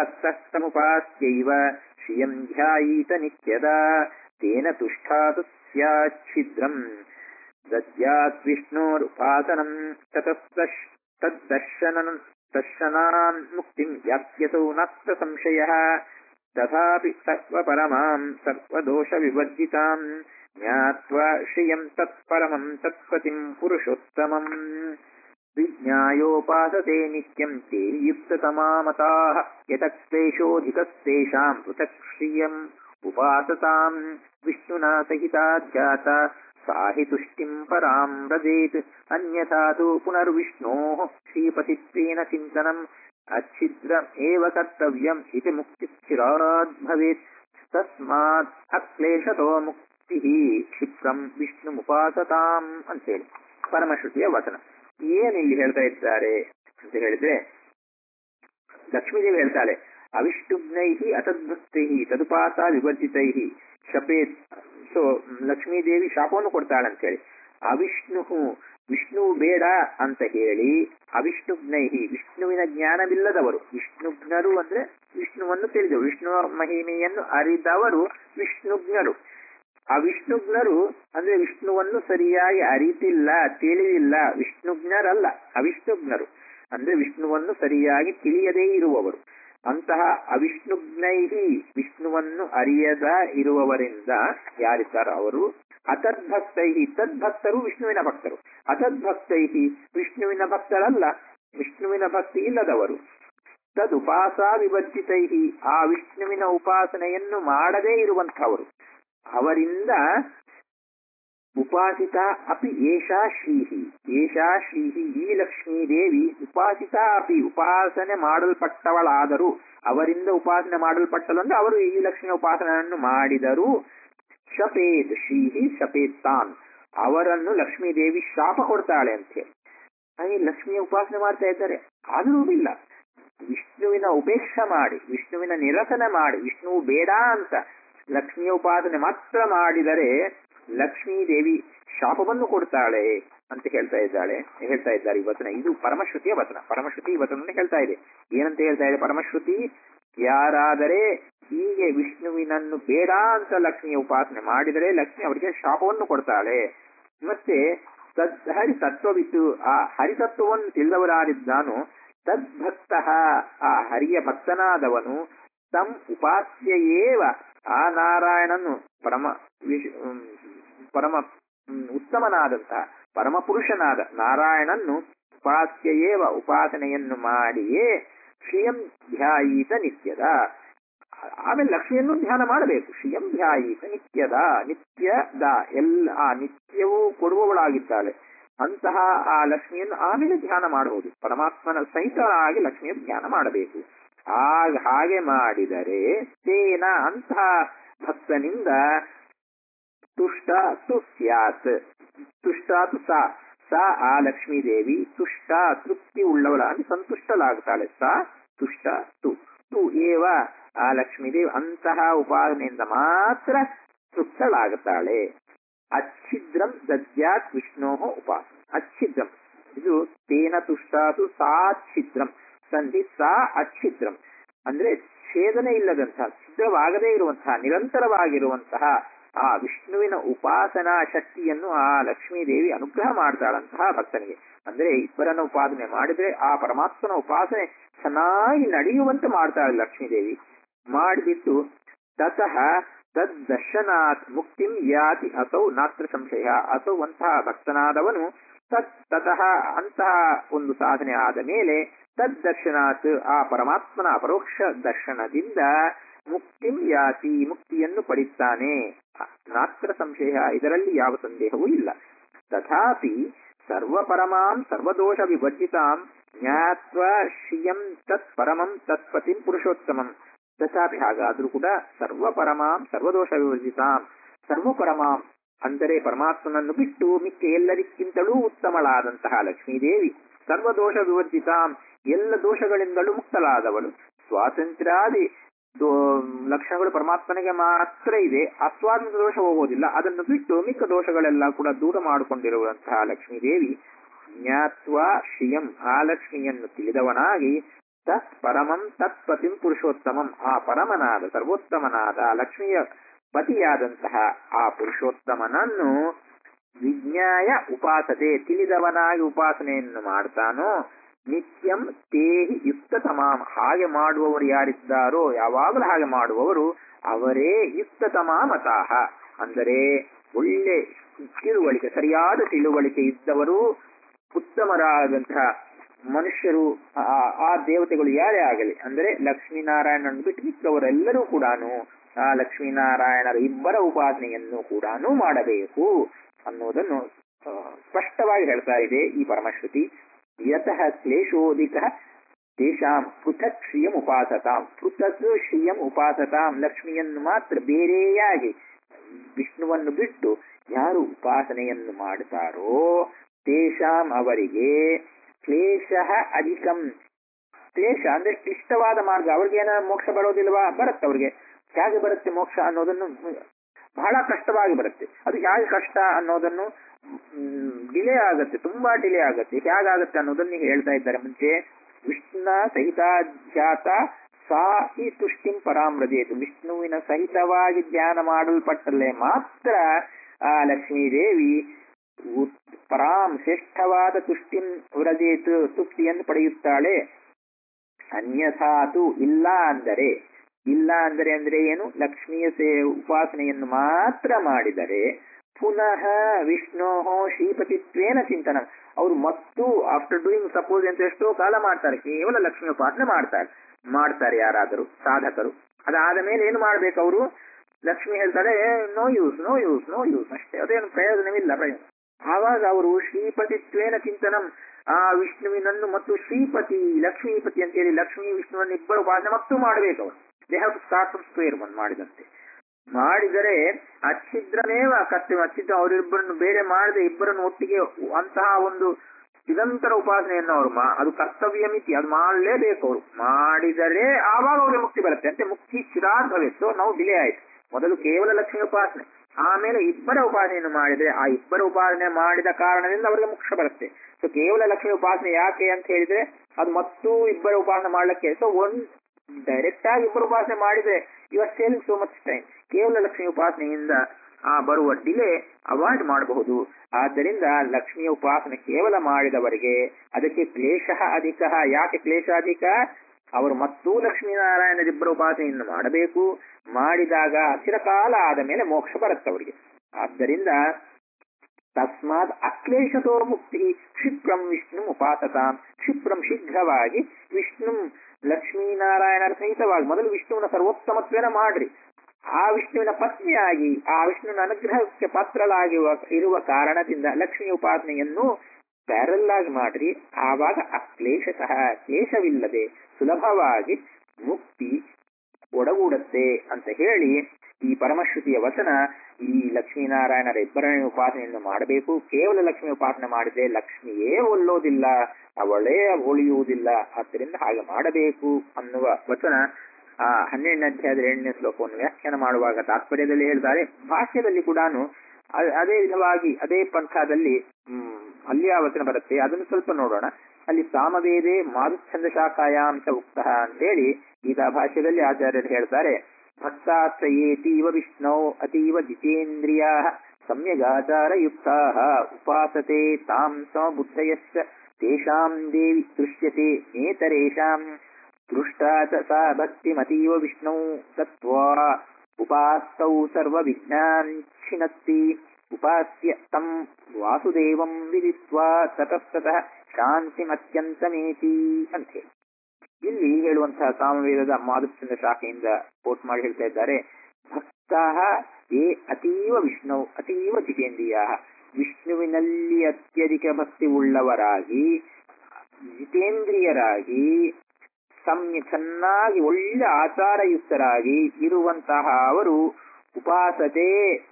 ತದ್ಭಕ್ತಸ್ತಮುಪಾಸ್ಯೈವ ಶ್ರಿಯಂ ಧ್ಯಾಯೀತ ನಿತ್ಯದಾ ತೇನ ತುಷ್ಟಾತು ತಸ್ಯಾಚ್ಛಿದ್ರಂ ದದ್ಯಾತ್ ವಿಷ್ಣೋರುಪಾಸನಂ ತತಸ್ತಶ್ ತದ್ದರ್ಶನ ದರ್ಶನಾನ್ ಮುಕ್ತಿಂ ಯಾತ್ಯಸೌ ನಾತ್ರ ಸಂಶಯಃ ತಥಾಪಿ ಸರ್ವಪರಮಾಂ ಸರ್ವದೋಷವಿವರ್ಜಿತಾಂ ಜ್ಞಾತ್ವಾ ಶ್ರಿಯಂ ತತ್ಪರಮಂ ತತ್ಪತಿಂ ಪುರುಷೋತ್ತಮಂ ವಿಜ್ಞಾಯೋಪಾಸತೆ ನಿತ್ಯಂ ತೇ ಯುಕ್ತತಮಾಮತಾಃ ಯತಕ್ಲೇಶೋऽಧಿಕಸ್तेषां पृथक् श्रियम् उपासताम् विष्णुना सहिता ध्याता सा हि तुष्टिम् पराम् व्रजेत् अन्यथा तु पुनर्विष्णोः श्रीपतित्वेन चिन्तनम् अच्छिद्र एव कर्तव्यम् इति मुक्तिस्थिरात् भवेत् तस्मात् अक्लेशतो ಮುಕ್ತಿಃ ಕ್ಷಿಪ್ರಂ ವಿಷ್ಣುಮುಪಾಸತಾಂ ಅಂತೇಳಿ ಪರಮಶ್ರುತಿಯ ವಚನ ಏನು ಇಲ್ಲಿ ಹೇಳ್ತಾ ಇದ್ದಾರೆ ಅಂತ ಹೇಳಿದ್ರೆ ಲಕ್ಷ್ಮೀದೇವಿ ಹೇಳ್ತಾಳೆ ಅವಿಷ್ಣುಗ್ನೈ ಅತದ್ಭಕ್ತೈ ತದುಪಾಸ ವಿವರ್ಜಿತೈ ಶಪೇತ್ ಸೊ ಲಕ್ಷ್ಮೀದೇವಿ ಶಾಪವನ್ನು ಕೊಡ್ತಾಳೆ ಅಂತ ಹೇಳಿ ಅವಿಷ್ಣು ವಿಷ್ಣು ಬೇಡ ಅಂತ ಹೇಳಿ ಅವಿಷ್ಣುಜ್ಞೈ ವಿಷ್ಣುವಿನ ಜ್ಞಾನವಿಲ್ಲದವರು ವಿಷ್ಣುಜ್ಞರು ಅಂದ್ರೆ ವಿಷ್ಣುವನ್ನು ತಿಳಿದವರು ವಿಷ್ಣು ಮಹಿಮೆಯನ್ನು ಅರಿದವರು ವಿಷ್ಣುಜ್ಞರು ಆ ವಿಷ್ಣುಜ್ಞರು ಅಂದ್ರೆ ವಿಷ್ಣುವನ್ನು ಸರಿಯಾಗಿ ಅರಿತಿಲ್ಲ ತಿಳಿದಿಲ್ಲ ವಿಷ್ಣುಜ್ಞರಲ್ಲ ಅವಿಷ್ಣುಜ್ಞರು ಅಂದ್ರೆ ವಿಷ್ಣುವನ್ನು ಸರಿಯಾಗಿ ತಿಳಿಯದೇ ಇರುವವರು ಅಂತಹ ಅವಿಷ್ಣುಜ್ಞೈಹಿ ವಿಷ್ಣುವನ್ನು ಅರಿಯದ ಇರುವವರಿಂದ ಯಾರಿದ್ದಾರೋ ಅವರು ಅತದ್ಭಕ್ತೈಹಿ ತದ್ಭಕ್ತರು ವಿಷ್ಣುವಿನ ಭಕ್ತರು ಅತದ್ಭಕ್ತೈಹಿ ವಿಷ್ಣುವಿನ ಭಕ್ತರಲ್ಲ ವಿಷ್ಣುವಿನ ಭಕ್ತಿ ಇಲ್ಲದವರು ತದುಪಾಸಾ ವಿಭಜಿತೈಹಿ ಆ ವಿಷ್ಣುವಿನ ಉಪಾಸನೆಯನ್ನು ಮಾಡದೇ ಇರುವಂಥವರು ಅವರಿಂದ ಉಪಾಸಿತ ಅಪಿ ಏಷಾ ಶ್ರೀಹಿ ಏಷಾ ಶ್ರೀಹಿ ಈ ಲಕ್ಷ್ಮೀದೇವಿ ಉಪಾಸಿತ ಅಪಿ ಉಪಾಸನೆ ಮಾಡಲ್ಪಟ್ಟವಳಾದರೂ ಅವರಿಂದ ಉಪಾಸನೆ ಮಾಡಲ್ಪಟ್ಟಳು ಅಂದ್ರೆ ಅವರು ಈ ಲಕ್ಷ್ಮಿಯ ಉಪಾಸನೆಯನ್ನು ಮಾಡಿದರು ಶಪೇತ್ ಶ್ರೀಹಿ ಶಪೇತ್ ತಾನ್ ಅವರನ್ನು ಲಕ್ಷ್ಮೀದೇವಿ ಶಾಪ ಕೊಡ್ತಾಳೆ ಅಂತ ಹಾಗೆ ಲಕ್ಷ್ಮಿಯ ಉಪಾಸನೆ ಮಾಡ್ತಾ ಇದ್ದಾರೆ ಆದರೂ ಇಲ್ಲ ವಿಷ್ಣುವಿನ ಉಪೇಕ್ಷೆ ಮಾಡಿ ವಿಷ್ಣುವಿನ ನಿರಸನ ಮಾಡಿ ವಿಷ್ಣುವು ಬೇಡ ಅಂತ ಲಕ್ಷ್ಮಿಯ ಉಪಾಸನೆ ಮಾತ್ರ ಮಾಡಿದರೆ ಲಕ್ಷ್ಮೀ ದೇವಿ ಶಾಪವನ್ನು ಕೊಡ್ತಾಳೆ ಅಂತ ಹೇಳ್ತಾ ಇದ್ದಾಳೆ ಹೇಳ್ತಾ ಇದ್ದಾರೆ ಈ ವಚನ ಇದು ಪರಮಶ್ರುತಿಯ ವಚನ ಪರಮಶ್ರುತಿ ಈ ವಚನವನ್ನು ಹೇಳ್ತಾ ಇದೆ ಏನಂತ ಹೇಳ್ತಾ ಇದೆ ಪರಮಶ್ರುತಿ ಯಾರಾದರೆ ಹೀಗೆ ವಿಷ್ಣುವಿನನ್ನು ಬೇಡ ಅಂತ ಲಕ್ಷ್ಮಿಯ ಉಪಾಸನೆ ಮಾಡಿದರೆ ಲಕ್ಷ್ಮಿ ಅವರಿಗೆ ಶಾಪವನ್ನು ಕೊಡ್ತಾಳೆ ಮತ್ತೆ ತದ್ ಹರಿ ತತ್ವವಿತ್ತು ಆ ಹರಿತತ್ವವನ್ನು ತಿಳಿದವರಾರಿದ್ದಾನು ತದ್ಭಕ್ತ ಆ ಹರಿಯ ಭಕ್ತನಾದವನು ತಮ್ ಉಪಾಸ್ಯ ಏವ ಆ ನಾರಾಯಣನು ಪರಮ ವಿಶ್ ಪರಮ ಉತ್ತಮನಾದಂತಹ ಪರಮ ಪುರುಷನಾದ ನಾರಾಯಣನ್ನು ಉಪಾಸ್ಯ ಏವ ಉಪಾಸನೆಯನ್ನು ಮಾಡಿಯೇ ಶ್ರಿಯಂ ಧ್ಯಾಯೀತ ನಿತ್ಯದ ಆಮೇಲೆ ಲಕ್ಷ್ಮಿಯನ್ನು ಧ್ಯಾನ ಮಾಡಬೇಕು ಶ್ರಿಯಂ ಧ್ಯಾಯೀತ ನಿತ್ಯದ ನಿತ್ಯದ ಎಲ್ಲ ಆ ನಿತ್ಯವೂ ಕೊಡುವವಳಾಗಿದ್ದಾಳೆ ಅಂತಹ ಆ ಲಕ್ಷ್ಮಿಯನ್ನು ಆಮೇಲೆ ಧ್ಯಾನ ಮಾಡಬಹುದು ಪರಮಾತ್ಮನ ಸಹಿತವಾಗಿ ಲಕ್ಷ್ಮಿಯ ಧ್ಯಾನ ಮಾಡಬೇಕು ಆಗ ಹಾಗೆ ಮಾಡಿದರೆ ತೇನ ಅಂತಹ ಭಕ್ತನಿಂದ ತುಷ್ಟ ತು ಸ್ಯಾತ್ ತುಷ್ಟ ತು ಸಾ ಸಾ ಆ ಲಕ್ಷ್ಮೀ ದೇವಿ ತುಷ್ಟ ತೃಪ್ತಿ ಉಳ್ಳವಳ ಅಂದ್ರೆ ಸಂತುಷ್ಟಳಾಗ್ತಾಳೆ ಸಾ ತುಷ್ಟ ತು ತು ಏವ ಆ ಲಕ್ಷ್ಮೀದೇವಿ ಅಂತಹ ಉಪಾಸನೆಯಿಂದ ಮಾತ್ರ ತೃಪ್ತಳಾಗುತ್ತಾಳೆ ಅಚ್ಛಿದ್ರಂ ದದ್ಯಾತ್ ವಿಷ್ಣೋ ಉಪಾಸನ ಅಚ್ಛಿದ್ರಂ ಇದು ತೇನ ತುಷ್ಟಾತು ಸಾಚ್ಛಿದ್ರಂ ಸಂಧಿ ಸಾ ಅಚ್ಛಿದ್ರಂ ಅಂದ್ರೆ ಛೇದನೆ ಇಲ್ಲದಂತಹ ಛಿದ್ರವಾಗದೇ ಇರುವಂತಹ ನಿರಂತರವಾಗಿರುವಂತಹ ಆ ವಿಷ್ಣುವಿನ ಉಪಾಸನಾ ಶಕ್ತಿಯನ್ನು ಆ ಲಕ್ಷ್ಮೀ ದೇವಿ ಅನುಗ್ರಹ ಮಾಡ್ತಾಳಂತಹ ಭಕ್ತನಿಗೆ ಅಂದ್ರೆ ಇಬ್ಬರನ್ನ ಉಪಾಸನೆ ಮಾಡಿದ್ರೆ ಆ ಪರಮಾತ್ಮನ ಉಪಾಸನೆ ಚೆನ್ನಾಗಿ ನಡೆಯುವಂತೆ ಮಾಡ್ತಾಳೆ ಲಕ್ಷ್ಮೀದೇವಿ ಮಾಡಿಬಿಟ್ಟು ತತಃ ತದ್ದರ್ಶನಾತ್ ಮುಕ್ತಿಂ ಯಾತಿ ಅಸೌ ನಾತ್ರ ಸಂಶಯ ಅಸೌ ಅಂತಹ ಭಕ್ತನಾದವನು ತತ್ ತತಃ ಅಂತಹ ಒಂದು ಸಾಧನೆ ಆದ ಮೇಲೆ ತದ್ದರ್ಶನಾತ್ ಆ ಪರಮಾತ್ಮನ ಅಪರೋಕ್ಷ ದರ್ಶನದಿಂದ ಮುಕ್ತಿಂ ಯಾತಿ ಮುಕ್ತಿಯನ್ನು ಪಡಿತಾನೆ ನಾತ್ರ ಸಂಶಯ ಇದರಲ್ಲಿ ಯಾವ ಸಂದೇಹವೂ ಇಲ್ಲ ತಥಾಪಿ ಸರ್ವಪರಮಾಂ ಸರ್ವದೋಷ ವಿಭಜಿತಾಂ ಜ್ಞಾತ್ವ ಶ್ರಿಯಂ ತತ್ ಪರಮಂ ತತ್ಪತಿಂ ಪುರುಷೋತ್ತಮಂ ತಥಾಪಿ ಹಾಗಾದ್ರೂ ಕೂಡ ಸರ್ವಪರಮಾಂ ಸರ್ವದೋಷ ವಿಭಜಿತಾಂ ಸರ್ವಪರಮಾಂ ಅಂದರೆ ಪರಮಾತ್ಮನನ್ನು ಬಿಟ್ಟು ಮಿಕ್ಕ ಎಲ್ಲರಿಗಿಂತಲೂ ಉತ್ತಮಳಾದಂತಹ ಲಕ್ಷ್ಮೀದೇವಿ ಸರ್ವದೋಷ ವಿವರ್ಜಿತಾಂ ಎಲ್ಲ ದೋಷಗಳಿಂದಲೂ ಮುಕ್ತಳಾದವಳು ಸ್ವಾತಂತ್ರ್ಯಾದಿ ಲಕ್ಷಣಗಳು ಪರಮಾತ್ಮನಿಗೆ ಮಾತ್ರ ಇದೆ ಅಸ್ವಾತಂತ್ರ್ಯ ದೋಷ ಹೋಗೋದಿಲ್ಲ ಅದನ್ನು ಬಿಟ್ಟು ಮಿಕ್ಕ ದೋಷಗಳೆಲ್ಲ ಕೂಡ ದೂರ ಮಾಡಿಕೊಂಡಿರುವಂತಹ ಲಕ್ಷ್ಮೀದೇವಿ ಜ್ಞಾತ್ವ ಶ್ರಿಯಂ ಆ ಲಕ್ಷ್ಮಿಯನ್ನು ತಿಳಿದವನಾಗಿ ತತ್ ಪರಮಂ ತತ್ಪತಿಂ ಪುರುಷೋತ್ತಮಂ ಆ ಪರಮನಾದ ಸರ್ವೋತ್ತಮನಾದ ಆ ಲಕ್ಷ್ಮಿಯ ಪತಿಯಾದಂತಹ ಆ ಪುರುಷೋತ್ತಮನನ್ನು ವಿಜ್ಞಾಯ ಉಪಾಸತೆ ತಿಳಿದವನಾಗಿ ಉಪಾಸನೆಯನ್ನು ಮಾಡ್ತಾನೋ ನಿತ್ಯಂ ತೇಹಿ ಯುಕ್ತ ತಮಾಂ ಹಾಗೆ ಮಾಡುವವರು ಯಾರಿದ್ದಾರೋ ಯಾವಾಗಲೂ ಹಾಗೆ ಮಾಡುವವರು ಅವರೇ ಯುಕ್ತ ತಮಾಮತಾಹ ಅಂದರೆ ಒಳ್ಳೆ ತಿಳುವಳಿಕೆ ಸರಿಯಾದ ತಿಳುವಳಿಕೆ ಇದ್ದವರು ಉತ್ತಮರಾದಂತಹ ಮನುಷ್ಯರು ಆ- ಆ ದೇವತೆಗಳು ಯಾರೇ ಆಗಲಿ ಅಂದರೆ ಲಕ್ಷ್ಮೀನಾರಾಯಣನನ್ನು ಬಿಟ್ಟು ಮಿಕ್ಕವರೆಲ್ಲರೂ ಕೂಡ ಆ ಲಕ್ಷ್ಮೀನಾರಾಯಣರ ಇಬ್ಬರ ಉಪಾಸನೆಯನ್ನು ಕೂಡ ಮಾಡಬೇಕು ಅನ್ನೋದನ್ನು ಆ, ಸ್ಪಷ್ಟವಾಗಿ ಹೇಳ್ತಾ ಇದೆ ಈ ಪರಮಶ್ರುತಿ ಯತಃ ಕ್ಲೇಶೋದಿಕ ತೇಷಾಂ ಪೃಥಕ್ ಶ್ರಿಯಂ ಉಪಾಸತಾಂ ಪೃಥಕ್ ಶ್ರಿಯಂ ಉಪಾಸತಾಂ ಲಕ್ಷ್ಮಿಯನ್ನು ಮಾತ್ರ ಬೇರೆಯಾಗಿ ವಿಷ್ಣುವನ್ನು ಬಿಟ್ಟು ಯಾರು ಉಪಾಸನೆಯನ್ನು ಮಾಡುತ್ತಾರೋ ತೇಷಾಂ ಅವರಿಗೆ ಕ್ಲೇಶ ಅಧಿಕಂ ಕ್ಲೇಶ ಅಂದ್ರೆ ಕ್ಲಿಷ್ಟವಾದ ಮಾರ್ಗ ಅವ್ರಿಗೆ ಏನೋ ಮೋಕ್ಷ ಬರೋದಿಲ್ವಾ ಬರುತ್ತೆ ಅವ್ರಿಗೆ ಹೇಗೆ ಬರುತ್ತೆ ಮೋಕ್ಷ ಅನ್ನೋದನ್ನು ಬಹಳ ಕಷ್ಟವಾಗಿ ಬರುತ್ತೆ ಅದು ಹೇಗೆ ಕಷ್ಟ ಅನ್ನೋದನ್ನು ಡಿಲೇ ಆಗುತ್ತೆ ತುಂಬಾ ಡಿಲೇ ಆಗುತ್ತೆ ಹೇಗಾಗುತ್ತೆ ಅನ್ನೋದನ್ನು ಈಗ ಹೇಳ್ತಾ ಇದ್ದಾರೆ ಮುಂಚೆ ವಿಷ್ಣುನ ಸಹಿತಾಧ್ಯಾತ ಸಾ ಈ ತುಷ್ಟಿಂ ಪರಾಮ್ರಜೇತು ವಿಷ್ಣುವಿನ ಸಹಿತವಾಗಿ ಧ್ಯಾನ ಮಾಡಲ್ಪಟ್ಟಲ್ಲೇ ಮಾತ್ರ ಆ ಲಕ್ಷ್ಮೀದೇವಿ ಉತ್- ಪರಾಂ ಶ್ರೇಷ್ಠವಾದ ತುಷ್ಟಿಂ ವ್ರಜೇತು ತೃಪ್ತಿಯನ್ನು ಪಡೆಯುತ್ತಾಳೆ ಅನ್ಯಥಾತು ಇಲ್ಲ ಅಂದರೆ ಇಲ್ಲ ಅಂದರೆ ಅಂದ್ರೆ ಏನು ಲಕ್ಷ್ಮಿಯ ಸೇ ಉಪಾಸನೆಯನ್ನು ಮಾತ್ರ ಮಾಡಿದರೆ ಪುನಃ ವಿಷ್ಣೋ ಶ್ರೀಪತಿತ್ವೇನ ಚಿಂತನ ಅವರು ಮತ್ತು ಆಫ್ಟರ್ ಡೂಯಿಂಗ್ ಸಪೋಸ್ ಅಂತ ಎಷ್ಟೋ ಕಾಲ ಮಾಡ್ತಾರೆ ಕೇವಲ ಲಕ್ಷ್ಮಿ ಉಪಾಸನೆ ಮಾಡ್ತಾರೆ ಮಾಡ್ತಾರೆ ಯಾರಾದರೂ ಸಾಧಕರು ಅದಾದ ಮೇಲೆ ಏನು ಮಾಡ್ಬೇಕು ಅವರು ಲಕ್ಷ್ಮಿ ಹೇಳ್ತಾರೆ no use no use no use ಅಷ್ಟೇ ಅದೇನು ಪ್ರಯೋಜನವಿಲ್ಲ ಪ್ರಯೋಜನ ಆವಾಗ ಅವರು ಶ್ರೀಪತಿತ್ವೇನ ಚಿಂತನಂ ಆ ವಿಷ್ಣುವಿನನ್ನು ಮತ್ತು ಶ್ರೀಪತಿ ಲಕ್ಷ್ಮೀಪತಿ ಅಂತೇಳಿ ಲಕ್ಷ್ಮೀ ವಿಷ್ಣುವನ್ನು ಇಬ್ಬರು ಉಪಾಸನೆ ಮತ್ತು ಮಾಡಬೇಕು ಅವರು they have to start from square one ಮಾಡಿದಂತೆ ಮಾಡಿದರೆ ಅಚ್ಛಿದ್ರಮೇವ ಕರ್ತವ್ಯ ಅಚ್ಛಿದ್ರ ಅವರಿಬ್ಬರನ್ನು ಬೇರೆ ಮಾಡದೆ ಇಬ್ಬರನ್ನು ಒಟ್ಟಿಗೆ ಅಂತಹ ಒಂದು ನಿರಂತರ ಉಪಾಸನೆಯನ್ನು ಅವರು ಮಾ ಅದು ಕರ್ತವ್ಯ ಮಿತಿ ಅದು ಮಾಡಲೇಬೇಕು ಅವರು ಮಾಡಿದರೆ ಆವಾಗ ಅವರಿಗೆ ಮುಕ್ತಿ ಬರುತ್ತೆ ಅಂತೆ ಮುಕ್ತಿ ಚಿರಾರ್ಭವಿತ್ತು ನಾವು ಡಿಲೇ ಆಯ್ತು ಮೊದಲು ಕೇವಲ ಲಕ್ಷ್ಮಿ ಉಪಾಸನೆ ಆಮೇಲೆ ಇಬ್ಬರ ಉಪಾಸನೆಯನ್ನು ಮಾಡಿದರೆ ಆ ಇಬ್ಬರ ಉಪಾಸನೆ ಮಾಡಿದ ಕಾರಣದಿಂದ ಅವರಿಗೆ ಮೋಕ್ಷ ಬರುತ್ತೆ ಸೊ ಕೇವಲ ಲಕ್ಷ್ಮಿ ಉಪಾಸನೆ ಯಾಕೆ ಅಂತ ಹೇಳಿದ್ರೆ ಅದು ಮತ್ತೂ ಇಬ್ಬರ ಉಪಾಸನೆ ಮಾಡ್ಲಿಕ್ಕೆ ಸೊ ಒಂದ್ ಡೈರೆಕ್ಟ್ ಆಗಿ ಇಬ್ಬರು ಉಪಾಸನೆ ಮಾಡಿದ್ರೆ you are saving so much time ಕೇವಲ ಲಕ್ಷ್ಮಿ ಉಪಾಸನೆಯಿಂದ ಆ ಬರುವ ಡಿಲೇ ಅವಾಯ್ಡ್ ಮಾಡಬಹುದು ಆದ್ದರಿಂದ ಲಕ್ಷ್ಮಿಯ ಉಪಾಸನೆ ಕೇವಲ ಮಾಡಿದವರಿಗೆ ಅದಕ್ಕೆ ಕ್ಲೇಶ ಅಧಿಕ ಯಾಕೆ ಕ್ಲೇಶ ಅಧಿಕ ಅವರು ಮತ್ತೂ ಲಕ್ಷ್ಮೀನಾರಾಯಣರಿಬ್ಬರ ಉಪಾಸನೆಯನ್ನು ಮಾಡಬೇಕು ಮಾಡಿದಾಗ ಚಿರಕಾಲ ಆದ ಮೇಲೆ ಮೋಕ್ಷ ಬರುತ್ತೆ ಅವರಿಗೆ ಆದ್ದರಿಂದ ತಸ್ಮಾತ್ ಅಕ್ಲೇಶತೋ ಮುಕ್ತಿ ಕ್ಷಿಪ್ರಂ ವಿಷ್ಣು ಉಪಾಸತಾಂ ಕ್ಷಿಪ್ರಂ ಶೀಘ್ರವಾಗಿ ವಿಷ್ಣು ಲಕ್ಷ್ಮೀನಾರಾಯಣರ ಸಹಿತವಾಗಿ ಮೊದಲು ವಿಷ್ಣುವಿನ ಸರ್ವೋತ್ತಮತ್ವೇನ ಮಾಡ್ರಿ ಆ ವಿಷ್ಣುವಿನ ಪತ್ನಿಯಾಗಿ ಆ ವಿಷ್ಣುವಿನ ಅನುಗ್ರಹಕ್ಕೆ ಪಾತ್ರಳಾಗಿ ಇರುವ ಕಾರಣದಿಂದ ಲಕ್ಷ್ಮಿ ಉಪಾಸನೆಯನ್ನು ಪ್ಯಾರಲ್ ಆಗಿ ಮಾಡ್ರಿ ಆವಾಗ ಅಕ್ಲೇಶತಃ ಕ್ಲೇಶವಿಲ್ಲದೆ ಸುಲಭವಾಗಿ ಮುಕ್ತಿ ಒಡಗೂಡುತ್ತೆ ಅಂತ ಹೇಳಿ ಈ ಪರಮಶ್ರುತಿಯ ವಚನ ಈ ಲಕ್ಷ್ಮೀನಾರಾಯಣರ ಇಬ್ಬರನೇ ಉಪಾಸನೆಯನ್ನು ಮಾಡಬೇಕು ಕೇವಲ ಲಕ್ಷ್ಮಿ ಉಪಾಸನೆ ಮಾಡಿದ್ರೆ ಲಕ್ಷ್ಮಿಯೇ ಒಲ್ಲೋದಿಲ್ಲ ಅವಳೇ ಒಳಿಯುವುದಿಲ್ಲ ಆದ್ದರಿಂದ ಹಾಗೆ ಮಾಡಬೇಕು ಅನ್ನುವ ವಚನ ಆ ಹನ್ನೆರಡನೇ ಅಧ್ಯಾಯದ ಎರಡನೇ ಶ್ಲೋಕವನ್ನು ವ್ಯಾಖ್ಯಾನ ಮಾಡುವಾಗ ತಾತ್ಪರ್ಯದಲ್ಲಿ ಹೇಳ್ತಾರೆ ಭಾಷ್ಯದಲ್ಲಿ ಕೂಡ ಅದೇ ವಿಧವಾಗಿ ಅದೇ ಪಂಥದಲ್ಲಿ ಹ್ಮ್ ಅಲ್ಲಿ ಆ ವಚನ ಬರುತ್ತೆ ಅದನ್ನು ಸ್ವಲ್ಪ ನೋಡೋಣ ಅಲ್ಲಿ ಸಾಮವೇದೇ ಮಾರುಚ್ಛಂದ ಶಾಖಾಯಾಂಶ ಉಕ್ತ ಅಂತೇಳಿ ಗೀತಾ ಭಾಷ್ಯದಲ್ಲಿ ಆಚಾರ್ಯರು ಹೇಳ್ತಾರೆ ಭಕ್ತಾಶ್ರಯೇತೀವ ವಿಷ್ಣು ಅತೀವ ಜಿತೇಂದ್ರಿಯ ಸಮ್ಯಗಾಚಾರಯುಕ್ತಾ ಉಪಾಸತೆ ತಾಂ ಸಮಬುದ್ಧಯಶ್ಚ ತೇಷಾಂ ದೇವಿ ದೃಶ್ಯತೆ ನೇತರೇಷಾಂ ದೃಷ್ಟಾ ಚ ಸಾ ಭಕ್ತಿಮತೀವ ವಿಷ್ಣು ತತ್ವಾ ಉಪಾಸ್ತೌ ಸರ್ವವಿಜ್ಞಾನ್ಛಿನತ್ತಿ ಉಪಾಸ್ಯ ತಂ ವಾಸುದೇವಂ ವಿದಿತ್ವಾ ತತಸ್ತತಃ ಶಾಂತಿಮತ್ಯಂತಮೇತಿ ಅಂತೇಳಿ ಇಲ್ಲಿ ಹೇಳುವಂತಹ ಸಾಮವೇದದ ಮಾಧುಚಂದ್ರ ಶಾಖೆಯಿಂದ ಕೋಟ್ ಮಾಡಿ ಹೇಳ್ತಾ ಇದ್ದಾರೆ ಭಕ್ತಾ ಏ ಅತೀವ ವಿಷ್ಣು ಅತೀವ ಜಿತೇಂದ್ರಿಯ ವಿಷ್ಣುವಿನಲ್ಲಿ ಅತ್ಯಧಿಕ ಭಕ್ತಿ ಉಳ್ಳವರಾಗಿ ಜಿತೇಂದ್ರಿಯರಾಗಿ ಸಮ್ಯ ಚೆನ್ನಾಗಿ ಒಳ್ಳೆ ಆಚಾರಯುಕ್ತರಾಗಿ ಇರುವಂತಹ ಅವರು ಉಪಾಸತೆ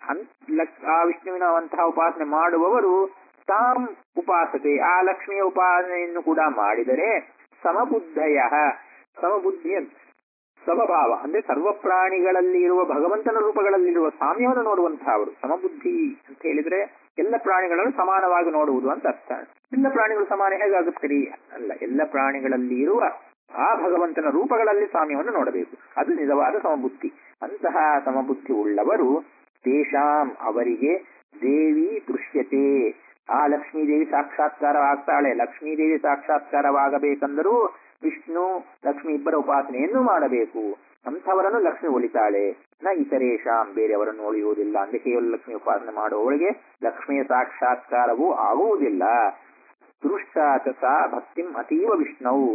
ಆ ವಿಷ್ಣುವಿನವಂತಹ ಉಪಾಸನೆ ಮಾಡುವವರು ತಾಂ ಉಪಾಸತೆ ಆ ಲಕ್ಷ್ಮಿಯ ಉಪಾಸನೆಯನ್ನು ಕೂಡ ಮಾಡಿದರೆ ಸಮಬುದ್ಧಯ ಸಮಬುದ್ಧಿಯ ಸಮಭಾವ ಅಂದ್ರೆ ಸರ್ವ ಪ್ರಾಣಿಗಳಲ್ಲಿ ಇರುವ ಭಗವಂತನ ರೂಪಗಳಲ್ಲಿರುವ ಸಾಮ್ಯವನ್ನು ನೋಡುವಂತಹ ಅವರು ಸಮಬುದ್ಧಿ ಅಂತ ಹೇಳಿದ್ರೆ ಎಲ್ಲ ಪ್ರಾಣಿಗಳನ್ನು ಸಮಾನವಾಗಿ ನೋಡುವುದು ಅಂತ ಅರ್ಥ ಎಲ್ಲ ಪ್ರಾಣಿಗಳು ಸಮಾನ ಹೇಗಾಗುತ್ತೀರಿ ಅಲ್ಲ ಎಲ್ಲ ಪ್ರಾಣಿಗಳಲ್ಲಿ ಇರುವ ಆ ಭಗವಂತನ ರೂಪಗಳಲ್ಲಿ ಸಾಮ್ಯವನ್ನು ನೋಡಬೇಕು ಅದು ನಿಜವಾದ ಸಮಬುದ್ಧಿ ಅಂತಹ ಸಮಬುದ್ಧಿ ಉಳ್ಳವರು ತೇಷಾಂ ಅವರಿಗೆ ದೇವಿ ದೃಶ್ಯತೆ ಆ ಲಕ್ಷ್ಮೀ ದೇವಿ ಸಾಕ್ಷಾತ್ಕಾರವಾಗ್ತಾಳೆ ಲಕ್ಷ್ಮೀ ದೇವಿ ಸಾಕ್ಷಾತ್ಕಾರವಾಗಬೇಕೆಂದರೂ ವಿಷ್ಣು ಲಕ್ಷ್ಮಿ ಇಬ್ಬರ ಉಪಾಸನೆಯನ್ನು ಮಾಡಬೇಕು ಅಂಥವರನ್ನು ಲಕ್ಷ್ಮಿ ಒಲಿತಾಳೆ ನ ಇತರೇಶಾಂ ಬೇರೆಯವರನ್ನು ಒಲಿಯುವುದಿಲ್ಲ ಅಂದ್ರೆ ಕೇವಲ ಲಕ್ಷ್ಮಿ ಉಪಾಸನೆ ಮಾಡುವವಳಿಗೆ ಲಕ್ಷ್ಮಿಯ ಸಾಕ್ಷಾತ್ಕಾರವೂ ಆಗುವುದಿಲ್ಲ ದೃಷ್ಟಾಚ ಸಾ ಭಕ್ತಿಂ ಅತೀವ ವಿಷ್ಣುವು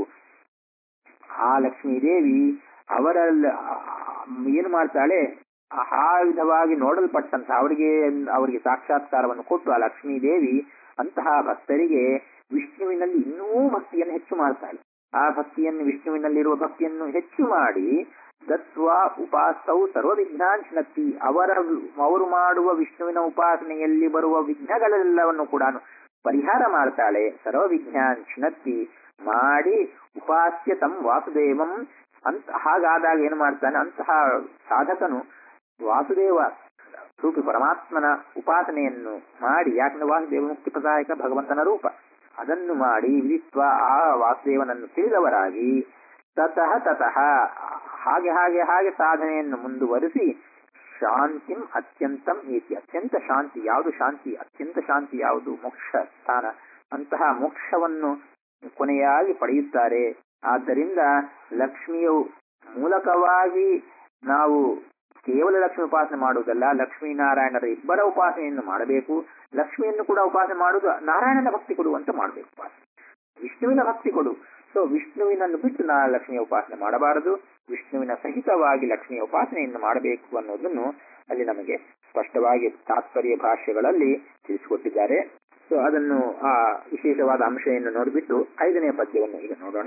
ಆ ಲಕ್ಷ್ಮೀ ದೇವಿ ಅವರಲ್ಲಿ ಏನು ಮಾಡ್ತಾಳೆ ಆ ವಿಧವಾಗಿ ನೋಡಲ್ಪಟ್ಟಂತ ಅವರಿಗೆ ಅವರಿಗೆ ಸಾಕ್ಷಾತ್ಕಾರವನ್ನು ಕೊಟ್ಟು ಆ ಲಕ್ಷ್ಮೀ ದೇವಿ ಅಂತಹ ಭಕ್ತರಿಗೆ ವಿಷ್ಣುವಿನಲ್ಲಿ ಇನ್ನೂ ಭಕ್ತಿಯನ್ನು ಹೆಚ್ಚು ಮಾಡ್ತಾಳೆ ಆ ಭಕ್ತಿಯನ್ನು ವಿಷ್ಣುವಿನಲ್ಲಿರುವ ಭಕ್ತಿಯನ್ನು ಹೆಚ್ಚು ಮಾಡಿ ದತ್ವ ಉಪಾಸವು ಸರ್ವ ವಿಘ್ನಾಂಶನತ್ತಿ ಅವರ ಅವರು ಮಾಡುವ ವಿಷ್ಣುವಿನ ಉಪಾಸನೆಯಲ್ಲಿ ಬರುವ ವಿಘ್ನಗಳೆಲ್ಲವನ್ನು ಕೂಡ ಪರಿಹಾರ ಮಾಡ್ತಾಳೆ ಸರ್ವ ವಿಜ್ಞಾನ್ಶಿನತ್ತಿ ಮಾಡಿ ಉಪಾಸ್ಯ ತಂ ವಾಸುದೇವಂ ಅಂತ ಹಾಗಾದಾಗ ಏನು ಮಾಡ್ತಾನೆ ಅಂತಹ ಸಾಧಕನು ವಾಸುದೇವ ರೂಪಿ ಪರಮಾತ್ಮನ ಉಪಾಸನೆಯನ್ನು ಮಾಡಿ ಯಾಕಂದ್ರೆ ವಾಸುದೇವ ಮುಕ್ತಿ ಪ್ರದಾಯಕ ಭಗವಂತನ ರೂಪ ಅದನ್ನು ಮಾಡಿ ವಿಧಿತ್ವ ಆ ವಾಸುದೇವನನ್ನು ತಿಳಿದವರಾಗಿ ತತಃ ತತಃ ಹಾಗೆ ಹಾಗೆ ಹಾಗೆ ಸಾಧನೆಯನ್ನು ಮುಂದುವರಿಸಿ ಶಾಂತಿಂ ಅತ್ಯಂತಂ ಏತಿ ಅತ್ಯಂತ ಶಾಂತಿ ಯಾವುದು ಶಾಂತಿ ಅತ್ಯಂತ ಶಾಂತಿ ಯಾವುದು ಮೋಕ್ಷ ಸ್ಥಾನ ಅಂತಹ ಮೋಕ್ಷವನ್ನು ಕೊನೆಯಾಗಿ ಪಡೆಯುತ್ತಾರೆ ಆದ್ದರಿಂದ ಲಕ್ಷ್ಮಿಯು ಮೂಲಕವಾಗಿ ನಾವು ಕೇವಲ ಲಕ್ಷ್ಮಿ ಉಪಾಸನೆ ಮಾಡುವುದಲ್ಲ ಲಕ್ಷ್ಮೀನಾರಾಯಣರ ಇಬ್ಬರ ಉಪಾಸನೆಯನ್ನು ಮಾಡಬೇಕು ಲಕ್ಷ್ಮಿಯನ್ನು ಕೂಡ ಉಪಾಸನೆ ಮಾಡುವುದು ನಾರಾಯಣನ ಭಕ್ತಿ ಕೊಡುವಂತ ಮಾಡಬೇಕು ಉಪಾಸನೆ ವಿಷ್ಣುವಿನ ಭಕ್ತಿ ಕೊಡು ಸೊ ವಿಷ್ಣುವಿನನ್ನು ಬಿಟ್ಟು ನಾ ಲಕ್ಷ್ಮಿಯ ಉಪಾಸನೆ ಮಾಡಬಾರದು ವಿಷ್ಣುವಿನ ಸಹಿತವಾಗಿ ಲಕ್ಷ್ಮಿಯ ಉಪಾಸನೆಯನ್ನು ಮಾಡಬೇಕು ಅನ್ನೋದನ್ನು ಅಲ್ಲಿ ನಮಗೆ ಸ್ಪಷ್ಟವಾಗಿ ತಾತ್ಪರ್ಯ ಭಾಷೆಗಳಲ್ಲಿ ತಿಳಿಸಿಕೊಟ್ಟಿದ್ದಾರೆ ಸೊ ಅದನ್ನು ಆ ವಿಶೇಷವಾದ ಅಂಶವನ್ನು ನೋಡಿಬಿಟ್ಟು ಐದನೇ ಪದ್ಯವನ್ನು ಈಗ ನೋಡೋಣ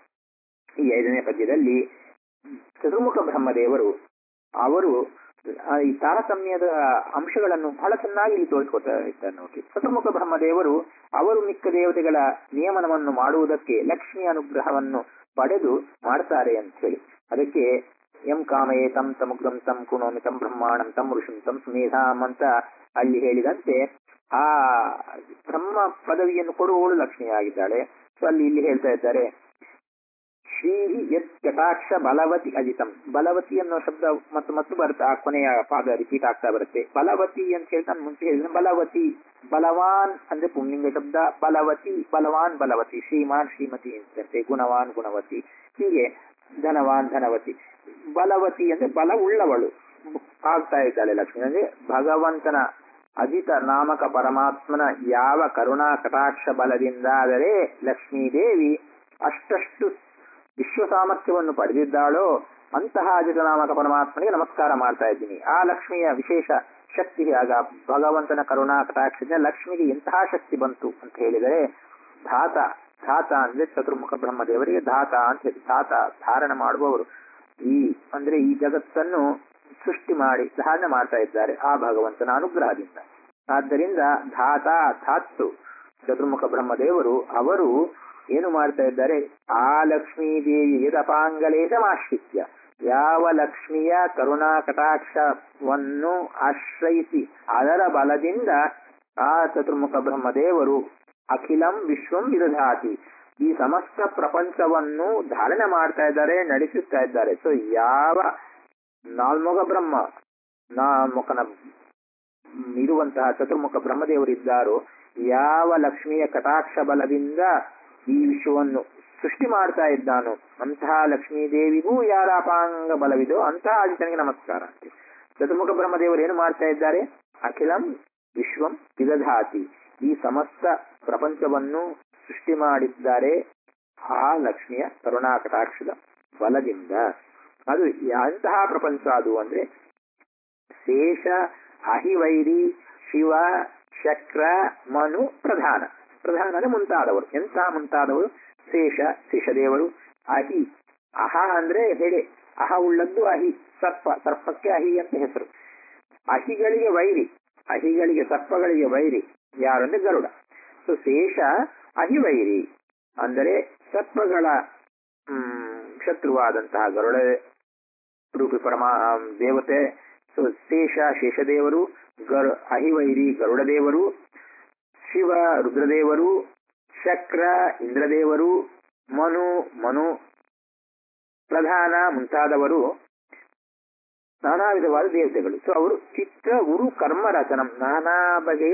ಈ ಐದನೇ ಪದ್ಯದಲ್ಲಿ ಚತುರ್ಮುಖ ಬ್ರಹ್ಮದೇವರು ಅವರು ಈ ತಾರತಮ್ಯದ ಅಂಶಗಳನ್ನು ಬಹಳ ಚೆನ್ನಾಗಿ ಇಲ್ಲಿ ತೋರಿಸ್ಕೊತಾ ಇದ್ದಾರೆ ನೋಡಿ ಚತುರ್ಮುಖ ಬ್ರಹ್ಮದೇವರು ಅವರು ಮಿಕ್ಕ ದೇವತೆಗಳ ನಿಯಮನವನ್ನು ಮಾಡುವುದಕ್ಕೆ ಲಕ್ಷ್ಮಿ ಅನುಗ್ರಹವನ್ನು ಪಡೆದು ಮಾಡ್ತಾರೆ ಅಂತ ಹೇಳಿ ಅದಕ್ಕೆ ಎಂ ಕಾಮಯೇ ತಂ ತಮುಗ್ರಂ ತಂ ಕುಣೋಮಿ ತಂ ಬ್ರಹ್ಮಾಣಂ ತಂ ಋಷಿಂ ತಂ ಸುಮೇಧಾಂ ಅಂತ ಅಲ್ಲಿ ಹೇಳಿದಂತೆ ಆ ಬ್ರಹ್ಮ ಪದವಿಯನ್ನು ಕೊಡುವವಳು ಲಕ್ಷ್ಮಿಯಾಗಿದ್ದಾಳೆ ಸೊ ಅಲ್ಲಿ ಇಲ್ಲಿ ಹೇಳ್ತಾ ಇದ್ದಾರೆ ಶ್ರೀ ಯತ್ ಕಟಾಕ್ಷ ಬಲವತಿ ಅಜಿತಂ ಬಲವತಿ ಅನ್ನೋ ಶಬ್ದ ಮತ್ತು ಮತ್ತು ಬರುತ್ತೆ ಆ ಕೊನೆಯ ಪಾದ ರಿಪೀಟ್ ಆಗ್ತಾ ಬರುತ್ತೆ ಬಲವತಿ ಅಂತ ಹೇಳಿ ನಾನು ಮುಂಚೆ ಹೇಳಿದ್ರೆ ಬಲವತಿ ಬಲವಾನ್ ಅಂದ್ರೆ ಪುಂಲಿಂಗ ಶಬ್ದ ಬಲವತಿ ಬಲವಾನ್ ಬಲವತಿ ಶ್ರೀಮಾನ್ ಶ್ರೀಮತಿ ಅಂತಂತೆ ಗುಣವಾನ್ ಗುಣವತಿ ಹೀಗೆ ಧನವಾನ್ ಧನವತಿ ಬಲವತಿ ಅಂದ್ರೆ ಬಲ ಉಳ್ಳವಳು ಆಗ್ತಾ ಇದ್ದಾಳೆ ಲಕ್ಷ್ಮಿ ಅಂದ್ರೆ ಭಗವಂತನ ಅಜಿತ ನಾಮಕ ಪರಮಾತ್ಮನ ಯಾವ ಕರುಣಾ ಕಟಾಕ್ಷ ಬಲದಿಂದಾದರೆ ಲಕ್ಷ್ಮೀದೇವಿ ಅಷ್ಟಷ್ಟು ವಿಶ್ವ ಸಾಮರ್ಥ್ಯವನ್ನು ಪಡೆದಿದ್ದಾಳೋ ಅಂತಹ ಅಜಿತನಾಮಕ ಪರಮಾತ್ಮನಿಗೆ ನಮಸ್ಕಾರ ಮಾಡ್ತಾ ಇದ್ದೀನಿ ಆ ಲಕ್ಷ್ಮಿಯ ವಿಶೇಷ ಶಕ್ತಿ ಆಗ ಭಗವಂತನ ಕರುಣಾ ಕಟಾಕ್ಷದಿಂದ ಲಕ್ಷ್ಮಿಗೆ ಎಂತಹ ಶಕ್ತಿ ಬಂತು ಅಂತ ಹೇಳಿದರೆ ಧಾತ ಧಾತ ಅಂದ್ರೆ ಚತುರ್ಮುಖ ಬ್ರಹ್ಮದೇವರಿಗೆ ಧಾತ ಅಂತ ಹೇಳಿ ಧಾತ ಧಾರಣ ಮಾಡುವವರು ಈ ಅಂದ್ರೆ ಈ ಜಗತ್ತನ್ನು ಸೃಷ್ಟಿ ಮಾಡಿ ಧಾರಣ ಮಾಡ್ತಾ ಇದ್ದಾರೆ ಆ ಭಗವಂತನ ಅನುಗ್ರಹದಿಂದ ಆದ್ದರಿಂದ ಧಾತ ಧಾತು ಚತುರ್ಮುಖ ಬ್ರಹ್ಮದೇವರು ಅವರು ಏನು ಮಾಡ್ತಾ ಇದ್ದಾರೆ ಆ ಲಕ್ಷ್ಮೀ ದೇವಿ ಯದಪಾಂಗಲೇಶಮಾಶ್ರಿತ್ಯ ಯಾವ ಲಕ್ಷ್ಮಿಯ ಕರುಣಾ ಕಟಾಕ್ಷವನ್ನು ಆಶ್ರಯಿಸಿ ಅದರ ಬಲದಿಂದ ಆ ಚತುರ್ಮುಖ ಬ್ರಹ್ಮದೇವರು ಅಖಿಲಂ ವಿಶ್ವಂ ವಿದಧಾತಿ ಈ ಸಮಸ್ತ ಪ್ರಪಂಚವನ್ನು ಧಾರಣೆ ಮಾಡ್ತಾ ಇದ್ದಾರೆ ನಡೆಸುತ್ತಾ ಇದ್ದಾರೆ ಸೊ ಯಾವ ನಾಲ್ಮುಖ ಬ್ರಹ್ಮ ನಾಲ್ಮುಖನ ಇರುವಂತಹ ಚತುರ್ಮುಖ ಬ್ರಹ್ಮದೇವರಿದ್ದಾರೋ ಯಾವ ಲಕ್ಷ್ಮಿಯ ಕಟಾಕ್ಷ ಬಲದಿಂದ ಈ ವಿಶ್ವವನ್ನು ಸೃಷ್ಟಿ ಮಾಡ್ತಾ ಇದ್ದಾನೋ ಅಂತಹ ಲಕ್ಷ್ಮೀ ದೇವಿಗೂ ಯಾರ ಅಪಾಂಗ ಬಲವಿದೋ ಅಂತಹ ಆದಿತ್ಯನಿಗೆ ನಮಸ್ಕಾರ ಅಂತ ಚತುರ್ಮುಖ ಬ್ರಹ್ಮದೇವರು ಏನು ಮಾಡ್ತಾ ಇದ್ದಾರೆ ಅಖಿಲಂ ವಿಶ್ವಂ ವಿದಧಾತಿ ಈ ಸಮಸ್ತ ಪ್ರಪಂಚವನ್ನು ಸೃಷ್ಟಿ ಮಾಡಿದ್ದಾರೆ ಆ ಲಕ್ಷ್ಮಿಯ ಕರುಣಾ ಕಟಾಕ್ಷದ ಬಲದಿಂದ ಅದು ಎಂತಹ ಪ್ರಪಂಚ ಅದು ಅಂದ್ರೆ ಶೇಷ ಅಹಿವೈರಿ ಶಿವ ಶಕ್ರ ಮನು ಪ್ರಧಾನ ಪ್ರಧಾನ ಅಂದ್ರೆ ಮುಂತಾದವರು ಎಂತ ಮುಂತಾದವರು ಶೇಷ ಶೇಷದೇವರು ಅಹಿ ಅಹ ಅಂದ್ರೆ ಹೆಡೆ ಅಹ ಉಳ್ಳದ್ದು ಅಹಿ ಸರ್ಪ ಸರ್ಪಕ್ಕೆ ಅಹಿ ಅಂತ ಹೆಸರು ಅಹಿಗಳಿಗೆ ವೈರಿ ಅಹಿಗಳಿಗೆ ಸರ್ಪಗಳಿಗೆ ವೈರಿ ಯಾರಂದ್ರೆ ಗರುಡ ಸೊ ಶೇಷ ಅಹಿವೈರಿ ಅಂದರೆ ಸರ್ಪಗಳ ಹ್ಮ್ ಶತ್ರುವಾದಂತಹ ಗರುಡ ರೂಪಿ ಪರಮಾ ದೇವತೆ ಸೊ ಶೇಷ ಶೇಷದೇವರು ಗರು ಅಹಿವೈರಿ ಗರುಡದೇವರು ಶಿವ ರುದ್ರದೇವರು ಶಕ್ರ ಇಂದ್ರದೇವರು ಮನು ಮನು ಪ್ರಧಾನ ಮುಂತಾದವರು ನಾನಾ ವಿಧವಾದ ದೇವತೆಗಳು ಸೊ ಅವರು ಚಿತ್ರ ಉರು ಕರ್ಮ ರಚನ ನಾನಾ ಬಗೆಯ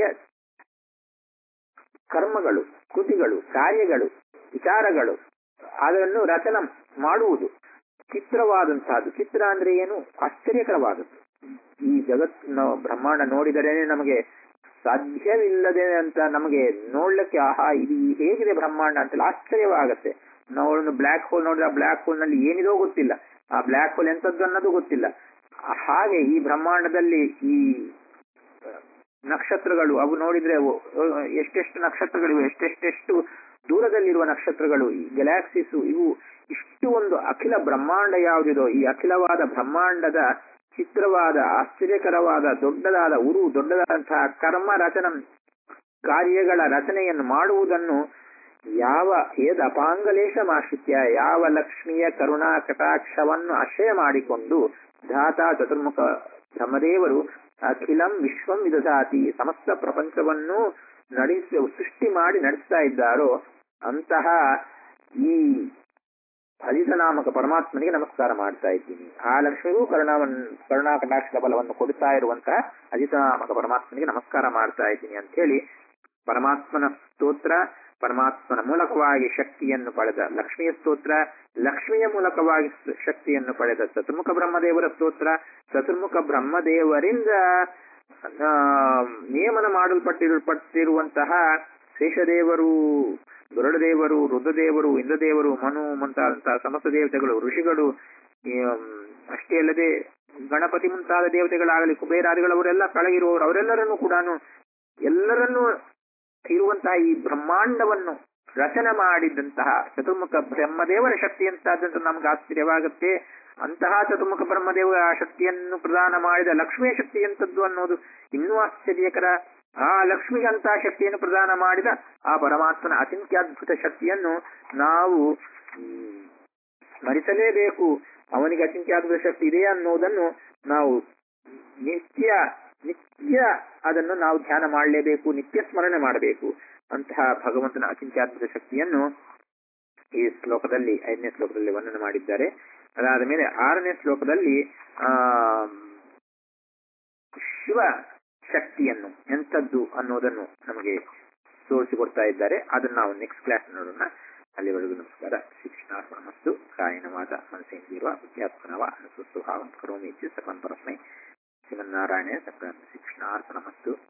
ಕರ್ಮಗಳು ಕೃತಿಗಳು ಕಾರ್ಯಗಳು ವಿಚಾರಗಳು ಅದನ್ನು ರಚನ ಮಾಡುವುದು ಚಿತ್ರವಾದಂತಹದ್ದು ಚಿತ್ರ ಅಂದ್ರೆ ಏನು ಆಶ್ಚರ್ಯಕರವಾದದ್ದು ಈ ಜಗತ್ತು ನಾವು ಬ್ರಹ್ಮಾಂಡ ನೋಡಿದರೇನೆ ನಮಗೆ ಸಾಧ್ಯವಿಲ್ಲದೆ ಅಂತ ನಮಗೆ ನೋಡ್ಲಿಕ್ಕೆ ಆಹಾ ಇದು ಹೇಗಿದೆ ಬ್ರಹ್ಮಾಂಡ ಅಂತೆಲ್ಲ ಆಶ್ಚರ್ಯವಾಗತ್ತೆ ನಾವು ಬ್ಲ್ಯಾಕ್ ಹೋಲ್ ನೋಡಿದ್ರೆ ಆ ಬ್ಲ್ಯಾಕ್ ಹೋಲ್ ನಲ್ಲಿ ಏನಿದೋ ಗೊತ್ತಿಲ್ಲ ಆ ಬ್ಲ್ಯಾಕ್ ಹೋಲ್ ಎಂತದ್ದು ಅನ್ನೋದು ಗೊತ್ತಿಲ್ಲ ಹಾಗೆ ಈ ಬ್ರಹ್ಮಾಂಡದಲ್ಲಿ ಈ ನಕ್ಷತ್ರಗಳು ಅವು ನೋಡಿದ್ರೆ ಅವು ಎಷ್ಟೆಷ್ಟು ನಕ್ಷತ್ರಗಳಿವೆ ಎಷ್ಟೆಷ್ಟೆಷ್ಟು ದೂರದಲ್ಲಿರುವ ನಕ್ಷತ್ರಗಳು ಈ ಗ್ಯಾಲಾಕ್ಸಿಸ್ ಇವು ಇಷ್ಟು ಒಂದು ಅಖಿಲ ಬ್ರಹ್ಮಾಂಡ ಯಾವುದಿದೋ ಈ ಅಖಿಲವಾದ ಬ್ರಹ್ಮಾಂಡದ ಚಿತ್ರವಾದ ಆಶ್ಚರ್ಯಕರವಾದ ದೊಡ್ಡದಾದ ಉರು ದೊಡ್ಡದಾದಂತಹ ಕರ್ಮ ರಚನ ಕಾರ್ಯಗಳ ರಚನೆಯನ್ನು ಮಾಡುವುದನ್ನು ಯಾವ ಏದ ಅಪಾಂಗಲೇಶ ಮಾಶ್ರಿತ್ಯ ಯಾವ ಲಕ್ಷ್ಮಿಯ ಕರುಣಾ ಕಟಾಕ್ಷವನ್ನು ಆಶ್ರಯ ಮಾಡಿಕೊಂಡು ಧಾತ ಚತುರ್ಮುಖ ಬ್ರಹ್ಮದೇವರು ಅಖಿಲಂ ವಿಶ್ವಂ ವಿದಧಾತಿ ಸಮಸ್ತ ಪ್ರಪಂಚವನ್ನು ನಡೆಸ ಸೃಷ್ಟಿ ಮಾಡಿ ನಡೆಸ್ತಾ ಇದ್ದಾರೋ ಅಂತಹ ಈ ನಾಮಕ ಪರಮಾತ್ಮನಿಗೆ ನಮಸ್ಕಾರ ಮಾಡ್ತಾ ಇದ್ದೀನಿ ಆ ಲಕ್ಷ್ಮಿಗೂ ಕರುಣಾವನ್ನು ಕರುಣಾ ಕಟಾಕ್ಷದ ಬಲವನ್ನು ಕೊಡ್ತಾ ಇರುವಂತಹ ನಾಮಕ ಪರಮಾತ್ಮನಿಗೆ ನಮಸ್ಕಾರ ಮಾಡ್ತಾ ಇದ್ದೀನಿ ಅಂತ ಹೇಳಿ ಪರಮಾತ್ಮನ ಸ್ತೋತ್ರ ಪರಮಾತ್ಮನ ಮೂಲಕವಾಗಿ ಶಕ್ತಿಯನ್ನು ಪಡೆದ ಲಕ್ಷ್ಮಿಯ ಸ್ತೋತ್ರ ಲಕ್ಷ್ಮಿಯ ಮೂಲಕವಾಗಿ ಶಕ್ತಿಯನ್ನು ಪಡೆದ ಚತುರ್ಮುಖ ಬ್ರಹ್ಮದೇವರ ಸ್ತೋತ್ರ ಚತುರ್ಮುಖ ಬ್ರಹ್ಮದೇವರಿಂದ ನಿಯಮನ ಮಾಡಲ್ಪಟ್ಟಿರಲ್ಪಟ್ಟಿರುವಂತಹ ಶೇಷದೇವರು ಗರುಡದೇವರು ರುದ್ರದೇವರು ಇಂದ್ರದೇವರು ಮನು ಮುಂತಾದಂತಹ ಸಮಸ್ತ ದೇವತೆಗಳು ಋಷಿಗಳು ಅಷ್ಟೇ ಅಲ್ಲದೆ ಗಣಪತಿ ಮುಂತಾದ ದೇವತೆಗಳಾಗಲಿ ಕುಬೇರಾದಿಗಳವರೆಲ್ಲ ಕೆಳಗಿರುವವರು ಅವರೆಲ್ಲರನ್ನು ಕೂಡ ಎಲ್ಲರನ್ನೂ ಇರುವಂತಹ ಈ ಬ್ರಹ್ಮಾಂಡವನ್ನು ರಚನೆ ಮಾಡಿದಂತಹ ಚತುರ್ಮುಖ ಬ್ರಹ್ಮದೇವರ ಶಕ್ತಿ ಅಂತಂದ್ರೆ ನಮ್ಗೆ ಆಶ್ಚರ್ಯವಾಗುತ್ತೆ ಅಂತಹ ಚತುರ್ಮುಖ ಬ್ರಹ್ಮದೇವರ ಶಕ್ತಿಯನ್ನು ಪ್ರದಾನ ಮಾಡಿದ ಲಕ್ಷ್ಮಿಯ ಶಕ್ತಿ ಎಂತದ್ದು ಅನ್ನೋದು ಇನ್ನೂ ಆಶ್ಚರ್ಯಕರ ಆ ಲಕ್ಷ್ಮಿಗೆ ಅಂತಹ ಶಕ್ತಿಯನ್ನು ಪ್ರದಾನ ಮಾಡಿದ ಆ ಪರಮಾತ್ಮನ ಅಚಿಂತ್ಯದ್ಭುತ ಶಕ್ತಿಯನ್ನು ನಾವು ಸ್ಮರಿಸಲೇಬೇಕು ಅವನಿಗೆ ಅಚಿಂತ್ಯದ್ಭುತ ಶಕ್ತಿ ಇದೆ ಅನ್ನೋದನ್ನು ನಾವು ನಿತ್ಯ ನಿತ್ಯ ಅದನ್ನು ನಾವು ಧ್ಯಾನ ಮಾಡಲೇಬೇಕು ನಿತ್ಯ ಸ್ಮರಣೆ ಮಾಡಬೇಕು ಅಂತಹ ಭಗವಂತನ ಅಚಿಂತ್ಯಾದ್ಭುತ ಶಕ್ತಿಯನ್ನು ಈ ಶ್ಲೋಕದಲ್ಲಿ ಐದನೇ ಶ್ಲೋಕದಲ್ಲಿ ವರ್ಣನೆ ಮಾಡಿದ್ದಾರೆ ಅದಾದ ಮೇಲೆ ಆರನೇ ಶ್ಲೋಕದಲ್ಲಿ ಆ ಶಿವ ಶಕ್ತಿಯನ್ನು ಎಂಥದ್ದು ಅನ್ನೋದನ್ನು ನಮಗೆ ತೋರಿಸಿಕೊಡ್ತಾ ಇದ್ದಾರೆ ಅದನ್ನು ನಾವು ನೆಕ್ಸ್ಟ್ ಕ್ಲಾಸ್ ನೋಡೋಣ ಅಲ್ಲಿವರೆಗೂ ನಮಸ್ಕಾರ ಶಿಕ್ಷಣಾರ್ಪಣಮಸ್ತು ಕಾಯಿನ ಮಾತ ಮನಸ್ಸೇಂದಿರುವ ವಿದ್ಯಾತ್ಮನವ ಅನುಸ್ವಸ್ವಭಾವಂ ಕರೋಮಿ ಸರ್ವಂ ಪರಸ್ಮೈ ಶ್ರೀಮನ್ನಾರಾಯಣ ಶಿಕ್ಷಣಾರ್ಪಣಮಸ್ತು